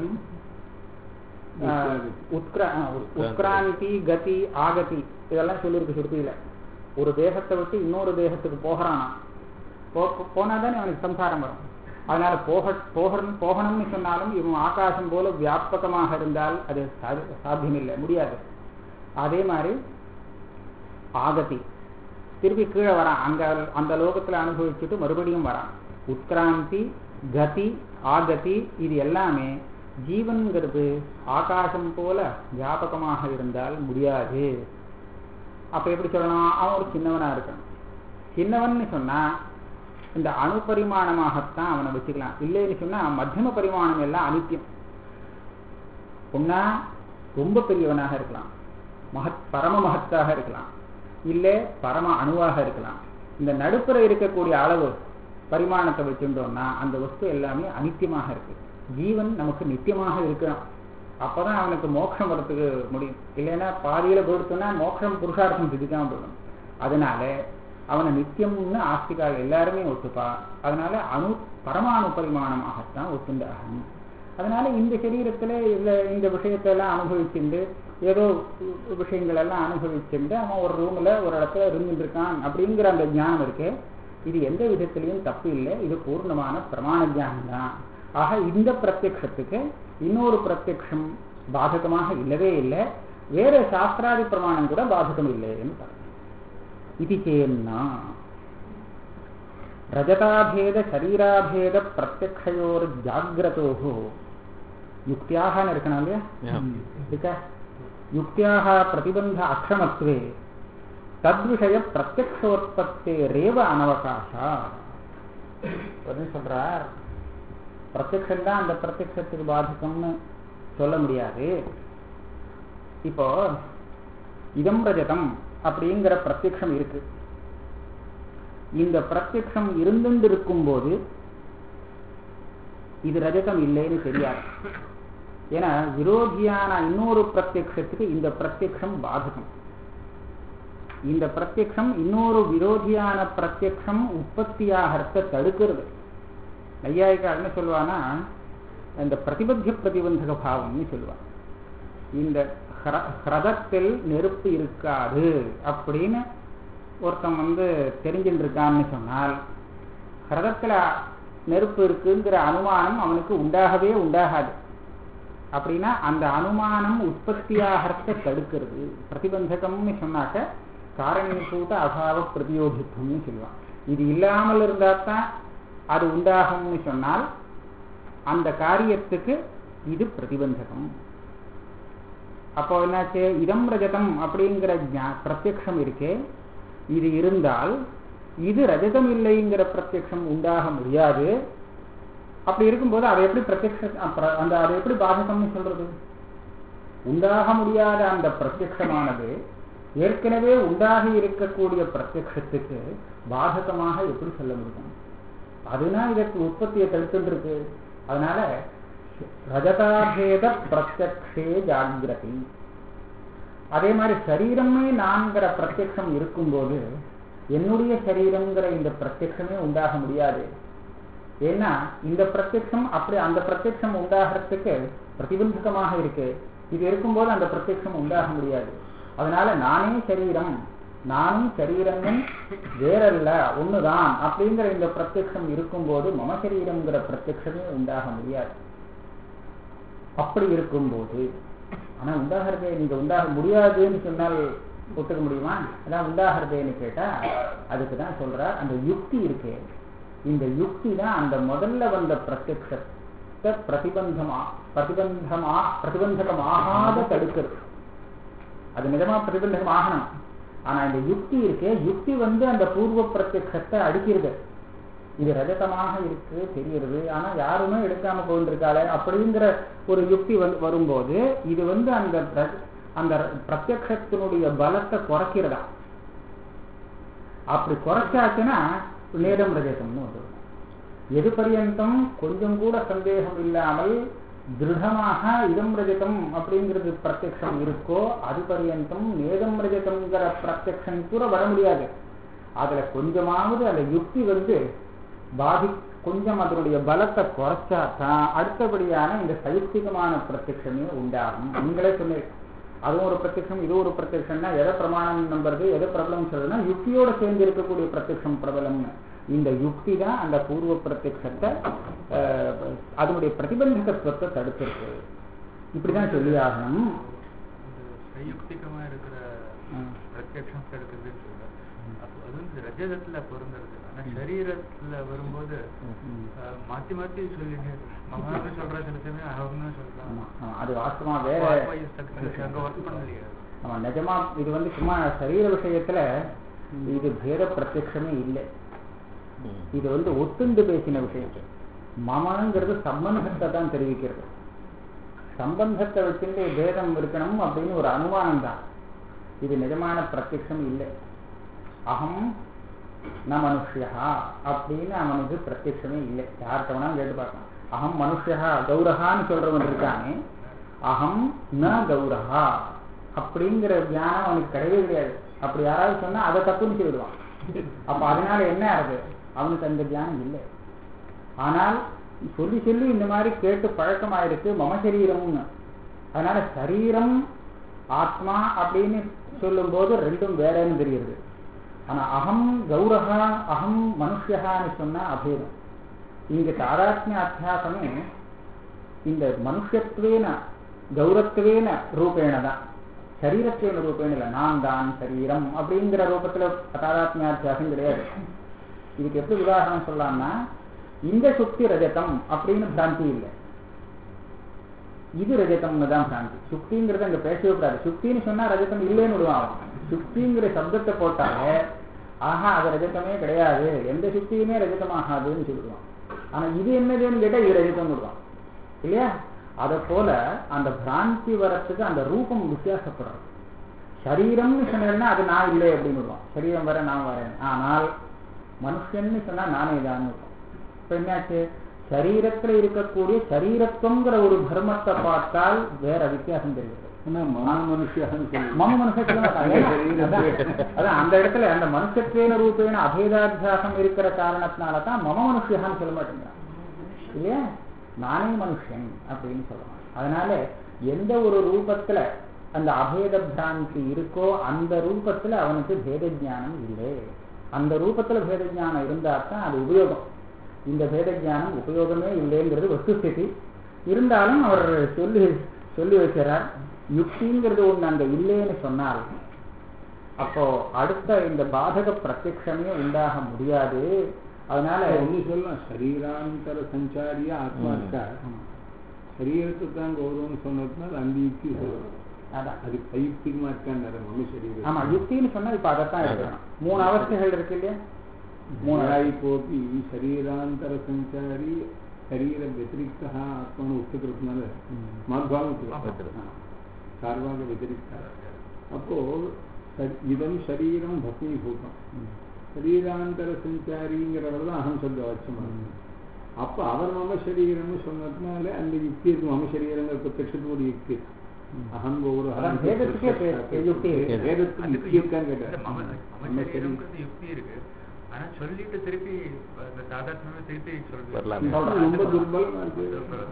ஆஹ், உத்கிரா ஆஹ், உத்கிராந்தி கதி ஆகதி இதெல்லாம் சொல்லியிருக்கு ஸ்ருதியில ஒரு தேகத்தை விட்டு இன்னொரு தேகத்துக்கு போகிறானா போ போனாதானே அவனுக்கு சம்சாரம் வரும் அதனால போக போகணும் போகணும்னு சொன்னாலும் இவன் ஆகாசம் போல வியாபகமாக இருந்தால் அது சாதி- சாத்தியமில்லை முடியாது அதே மாதிரி ஆகதி திருப்பி கீழே வரான் அங்க அந்த லோகத்துல அனுபவிச்சுட்டு மறுபடியும் வரான் உத்கிராந்தி கதி ஆகதி இது எல்லாமே ஜீவன்கிறது ஆகாசம் போல வியாபகமாக இருந்தால் முடியாது அப்ப எப்படி சொல்லலாம் அவன் ஒரு சின்னவனா இருக்கணும் சின்னவன்னு சொன்னா இந்த அணு பரிமாணமாகத்தான் அவனை வச்சுக்கலாம் இல்லைன்னு சொன்னா மத்தியம பரிமாணம் எல்லாம் அனித்தியம் ஒன்னா ரொம்ப பெரியவனாக இருக்கலாம் மகத் பரம மகத்தாக இருக்கலாம் இல்லை பரம அணுவாக இருக்கலாம் இந்த நடுப்புற இருக்கக்கூடிய அளவு பரிமாணத்தை வச்சுட்டோம்னா அந்த வஸ்து எல்லாமே அனித்தியமாக இருக்கு ஜீவன் நமக்கு நித்தியமாக இருக்கணும் அப்பதான் அவனுக்கு மோட்சம் வரத்துக்கு முடியும் இல்லைன்னா பாதியில போயிடுத்தோம்னா மோட்சம் புருஷார்த்தம் சிதிக்காம போயிடும் அதனால அவனை நித்தியம்னு ஆஸ்திகால் எல்லாருமே ஒத்துப்பா அதனால அணு பரமாணு பரிமாணமாகத்தான் ஒத்துண்டாகணும் அதனால இந்த சரீரத்துல இல்ல இந்த விஷயத்தெல்லாம் அனுபவிச்சுண்டு ஏதோ விஷயங்கள் எல்லாம் அனுபவிச்சுண்டு அவன் ஒரு ரூம்ல ஒரு இடத்துல இருந்துட்டு இருக்கான் அப்படிங்கிற அந்த ஞானம் இருக்கு இது எந்த விதத்திலையும் தப்பு இல்லை இது பூர்ணமான பிரமாண ஞானம் தான் ஆக இந்த பிரத்யக்ஷத்துக்கு இன்னொரு பிரத்யக்ஷம் பாதகமாக இல்லவே இல்லை வேற சாஸ்திராதி பிரமாணம் கூட பாதகம் இல்லைன்னு பாருங்க இது சேன்னா ரஜதாபேத சரீராபேத பிரத்யக்ஷயோர் ஜாகிரதோஹோ யுக்தியாகன்னு இருக்கணும் இல்லையா Yeah. இருக்கா யுக்தியாக பிரதிபந்த அக்ஷமத்வே தத்விஷய பிரத்யக்ஷோத்பத்தேரேவ அனவகாசா என்ன சொல்றார் பிரத்யக்ஷம் தான் அந்த பிரத்யக்ஷத்துக்கு பாதிக்கும்னு சொல்ல முடியாது இப்போ இதம் ரஜதம் அப்படிங்கிற பிரத்யக்ஷம் இருக்கு இந்த பிரத்யக்ஷம் இருந்துட்டு இருக்கும்போது இது ரஜதம் இல்லைன்னு தெரியாது ஏன்னா விரோதியான இன்னொரு பிரத்யக்ஷத்துக்கு இந்த பிரத்யக்ஷம் பாதகம் இந்த பிரத்யக்ஷம் இன்னொரு விரோதியான பிரத்யக்ஷம் உற்பத்தியாகிறத தடுக்கிறது நையாயிக்கா என்ன சொல்லுவானா இந்த பிரதிபத்திய பிரதிபந்தக பாவம்னு சொல்லுவான் இந்த ஹர- ஹிரதத்தில் நெருப்பு இருக்காது அப்படின்னு ஒருத்தன் வந்து தெரிஞ்சுட்டு இருக்கான்னு சொன்னால் ஹிரதத்துல நெருப்பு இருக்குங்கிற அனுமானம் அவனுக்கு உண்டாகவே உண்டாகாது அப்படின்னா அந்த அனுமானம் உற்பத்தியாகிறத தடுக்கிறது பிரதிபந்தகம்னு சொன்னாக்க காரணீபூத அபாவ பிரதியோகித்துவம்னு சொல்லுவான் இது இல்லாமல் இருந்தா தான் அது உண்டாகும்னு சொன்னால் அந்த காரியத்துக்கு இது பிரதிபந்தகம் அப்போ என்னாச்சு இதம் ரஜதம் அப்படிங்கிற ஞா- பிரத்யக்ஷம் இருக்கே இது இருந்தால் இது ரஜதம் இல்லைங்கிற பிரத்யக்ஷம் உண்டாக முடியாது அப்படி இருக்கும்போது அதை எப்படி பிரத்யக்ஷ அப்புறம் அந்த அதை எப்படி பாதகம்னு சொல்றது உண்டாக முடியாத அந்த பிரத்யக்ஷமானது ஏற்கனவே உண்டாகி இருக்கக்கூடிய பிரத்யக்ஷத்துக்கு பாதகமாக எப்படி சொல்ல முடியும் அதுதான் இதற்கு உற்பத்தியை தடுத்துட்டு இருக்கு அதனால ரஜதாபேத பிரத்யக்ஷே ஜாகிரதி அதே மாதிரி சரீரமே நான்கிற பிரத்யக்ஷம் இருக்கும்போது என்னுடைய சரீரங்கிற இந்த பிரத்யக்ஷமே உண்டாக முடியாது ஏன்னா இந்த பிரத்யக்ஷம் அப்படி அந்த பிரத்யக்ஷம் உண்டாகிறதுக்கு பிரதிபந்தகமாக இருக்கு இது இருக்கும்போது அந்த பிரத்யக்ஷம் உண்டாக முடியாது அதனால நானே சரீரம் நானும் சரீரமும் வேறல்ல ஒண்ணுதான் அப்படிங்கிற இந்த பிரத்யக்ஷம் இருக்கும்போது மம சரீரம்ங்கிற பிரத்யக்ஷமே உண்டாக முடியாது அப்படி இருக்கும்போது ஆனா உண்டாகிறதே நீங்க உண்டாக முடியாதுன்னு சொன்னால் ஒத்துக்க முடியுமா அதான் உண்டாகிறதேன்னு கேட்டா அதுக்கு தான் சொல்றார் அந்த யுக்தி இருக்கே இந்த யுக்தி தான் அந்த முதல்ல வந்த பிரத்யக்ஷத்தை பிரதிபந்தமா பிரதிபந்தமா பிரதிபந்தகமாகாத தடுக்கிறது அது நிஜமா பிரதிபந்தகம் ஆகணும் ஆனா இந்த யுக்தி இருக்கே யுக்தி வந்து அந்த பூர்வ பிரத்யக்ஷத்தை அடிக்கிறது இது ரஜதமாக இருக்கு தெரியுது ஆனா யாருமே எடுக்காம போயிட்டு அப்படிங்கிற ஒரு யுக்தி வந்து வரும்போது இது வந்து அந்த பிர- அந்த பிரத்யக்ஷத்தினுடைய பலத்தை குறைக்கிறதா அப்படி குறைச்சாச்சுன்னா நேரம் ரஜதம்னு வந்துடும் எது பரியந்தம் கொஞ்சம் கூட சந்தேகம் இல்லாமல் திருடமாக இதம் ரஜதம் அப்படிங்கிறது பிரத்யக்ஷம் இருக்கோ அது பரியந்தம் நேதம் ரஜதம்ங்கிற பிரத்யக்ஷம் கூட வர முடியாது அதுல கொஞ்சமாவது அந்த யுக்தி வந்து பாதி கொஞ்சம் அதனுடைய பலத்தை குறைச்சா தான் அடுத்தபடியான இந்த சைத்திகமான பிரத்யக்ஷமே உண்டாகும் நீங்களே சொன்னீங்க அதுவும் ஒரு பிரத்யக்ஷம் இது ஒரு பிரத்யக்ஷம்னா எதை பிரமாணம் நம்புறது எதை பிரபலம் சொல்றதுன்னா யுக்தியோட சேர்ந்து இருக்கக்கூடிய பிரத்யக்ஷம் பிரபலம்னு இந்த யுக்தி தான் அந்த பூர்வ பிரத்யக்ஷத்தை அஹ், அதனுடைய பிரதிபந்தகத்துவத்தை தடுத்திருக்கு இப்படிதான் சொல்லி ஆகணும் இந்த சயுக்திகமா இருக்கிற ம். பிரத்யக்ஷம் எடுக்கிறதுன்னு சொல்ற அப்போ அது வந்து ரஜதத்துல பொருந்துறது ஆனா சரீரத்துல வரும்போது ம். அஹ், மாத்தி மாத்தி சொல்லிட்டு மகான்னு சொல்ற சில சமயம் அகம்னு சொல்றான் ஆமா, ஆமா. அது வாஸ்தவமா வேற அங்க ஒர்க் பண்ணலையே ஆமா நிஜமா இது வந்து சும்மா சரீர விஷயத்துல இது பேத பிரத்யக்ஷமே இல்லை ம். இது வந்து ஒத்துண்டு பேசின விஷயம் மமங்கிறது சம்பந்தத்தை தான் தெரிவிக்கிறது சம்பந்தத்தை வச்சுட்டு பேதம் இருக்கணும் அப்படின்னு ஒரு அனுமானம் தான் இது நிஜமான பிரத்யக்ஷம் இல்லை அகம் ந மனுஷியா அப்படின்னு அவனுக்கு பிரத்யக்ஷமே இல்லை யார்கிட்ட வேணாலும் கேட்டு பார்க்கலாம் அகம் மனுஷியா கௌரஹான்னு சொல்றவன் இருக்கானே அகம் ந கௌரஹா அப்படிங்கிற ஞானம் அவனுக்கு கிடையவே கிடையாது அப்படி யாராவது சொன்னா அதை தப்புன்னு சொல்லிடுவான் அப்ப அதனால என்ன ஆகுது அவனுக்கு அந்த தியானம் இல்லை ஆனால் சொல்லி சொல்லி இந்த மாதிரி கேட்டு பழக்கமாயிருக்கு மம சரீரம்னு அதனால சரீரம் ஆத்மா அப்படின்னு சொல்லும்போது ரெண்டும் வேறன்னு தெரியுது ஆனா அகம் கௌரகா அகம் மனுஷியகான்னு சொன்னா அபேதம் இங்க தாராத்மிய அத்தியாசமே இந்த மனுஷத்துவேன கௌரத்துவேன ரூபேண தான் சரீரத்துவேன ரூபேண இல்லை நான் தான் சரீரம் அப்படிங்கிற ரூபத்துல தாராத்மியாத்தியாசம் கிடையாது இதுக்கு எப்படி உதாரணம் சொல்லலாம்னா இந்த சுக்தி ரஜதம் அப்படின்னு பிராந்தி இல்லை இது ரஜதம்னு தான் பிராந்தி சுக்திங்கிறத அங்க பேசவே கூடாது சுக்தின்னு சொன்னா ரஜதம் இல்லைன்னு விடுவான் அவன். சுக்திங்கிற சப்தத்தை போட்டாலே ஆஹா அது ரஜதமே கிடையாது எந்த சுக்தியுமே ரஜதமாகாதுன்னு சொல்லுவான் ஆனா இது என்னதுன்னு கேட்டா இது ரஜதம் விடுவான் இல்லையா அதை போல அந்த பிராந்தி வரத்துக்கு அந்த ரூபம் வித்தியாசப்படுறது சரீரம்னு சொன்னேன்னா அது நான் இல்லை அப்படின்னு விடுவான் சரீரம் வர நான் வரேன் ஆனால் மனுஷன்னு சொன்னா நானே தான் இப்ப என்னாச்சு சரீரத்துல இருக்கக்கூடிய சரீரத்துவங்கிற ஒரு தர்மத்தை பார்த்தால் வேற வித்தியாசம் தெரியுது மன மனுஷியான்னு சொல்லி மம மனுஷத்துல அதான் அந்த இடத்துல அந்த மனுஷத்வேன ரூபேன அபேதாத்தியாசம் இருக்கிற காரணத்தினால தான் மம மனுஷியான்னு சொல்ல மாட்டேங்கிறான் இல்லையா நானே மனுஷன் அப்படின்னு சொல்லலாம் அதனால எந்த ஒரு ரூபத்துல அந்த அபேத பிராந்தி இருக்கோ அந்த ரூபத்துல அவனுக்கு பேத ஞானம் இல்லை அந்த ரூபத்துல பேத ஞானம் இருந்தா தான் அது உபயோகம் இந்த பேத ஞானம் உபயோகமே இல்லைங்கிறது வஸ்துஸ்திதி இருந்தாலும் அவர் சொல்லி சொல்லி வைக்கிறார் யுக்திங்கிறது ஒண்ணு அங்க இல்லைன்னு சொன்னால் அப்போ அடுத்த இந்த பாதக பிரத்யக்ஷமே உண்டாக முடியாது அதனால ஒண்ணு சொல்லலாம் சரீராந்தர சஞ்சாரியா ஆத்மா இருக்கா சரீரத்தை தான் கௌரவம்னு சொன்னதுனால அந்த யுக்தி சொல்லலாம் அதான் அது பைத்தியமா இருக்கான்னு மனு சரீரம் ஆமா யுக்தின்னு சொன்னா இப்ப அதைத்தான் எடுக்கணும் மூணு அவஸ்தைகள் இருக்கு இல்லையா மூணு மூணாயிப்போப்பி சரீராந்தர சஞ்சாரி சரீர व्यतिरिक्तः ஆத்மான்னு ஒத்துக்கிறதுனால மாத்பாவம் ஒத்துக்கலாம் சார்வாக व्यतिरिक्तः அப்போ ச- இதம் சரீரம் பஸ்மீபூதம் சரீராந்தர சஞ்சாரிங்கிறவர் தான் அகம் சொல்ல வச்சமாக அப்ப அவர் மம சரீரம்னு சொன்னதுனால அந்த யுக்தி இருக்கு மம சரீரங்கிற பிரத்யட்சத்தோட யுக்தி இருக்கு. அகம் கௌரவ அதான் வேதத்துக்கே பே- யுக்தி இருக்கு. வேதத்துக்கு அதுக்கு யுக்தி இருக்கான்னு இல்ல, கேட்டார் மம மம மம சரீரம் சரீரம்ன்றது யுக்தி இருக்கு ஆனா சொல்லிட்டு திருப்பி அந்த தாதாத்மியமே திருப்பி சொல்றது வரலாம். சொல்றேன். ரொம்ப துர்பலமா இருக்கு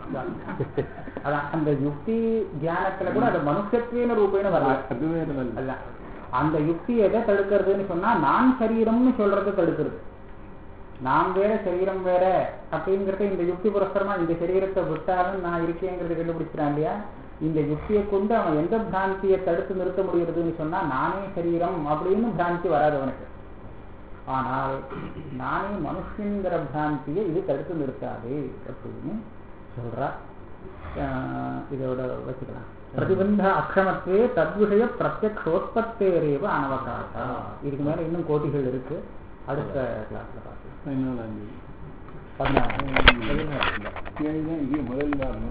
அதான் அந்த யுக்தி தியானத்துல கூட அது மனுஷத்வேன ரூபேன வரல அதுவே நல்ல அதான் அந்த யுக்தி எதை தடுக்கிறதுன்னு சொன்னா நான் சரீரம்னு சொல்றதை தடுக்கிறது நான் வேற சரீரம் வேற அப்படிங்கறத இந்த யுக்தி புரஸ்தரமா இந்த சரீரத்தை விட்டாலும் நான் இருக்கேங்கிறத கண்டுபிடிச்சிட்டான் இல்லையா இந்த யுக்தியை கொண்டு அவன் எந்த பிராந்தியை தடுத்து நிறுத்த முடியறதுன்னு சொன்னா நானே சரீரம் அப்படின்னு பிராந்தி வராது அவனுக்கு ஆனால் நானே மனுஷங்கிற பிராந்தியை இது தடுத்து நிறுத்தாது அப்படின்னு சொல்றா ஆஹ் இதோட வச்சுக்கலாம் பிரதிபந்த அக்ஷமத்வே தத்விஷய பிரத்யக்ஷோத்பத்தேரேவ அனவகாசா இதுக்கு மேல இன்னும் கோட்டிகள் இருக்கு அடுத்த கிளாஸ்ல பார்க்கலாம் பதினாலாம் தேதி பதினாறு பதினாறு இங்கே முதல்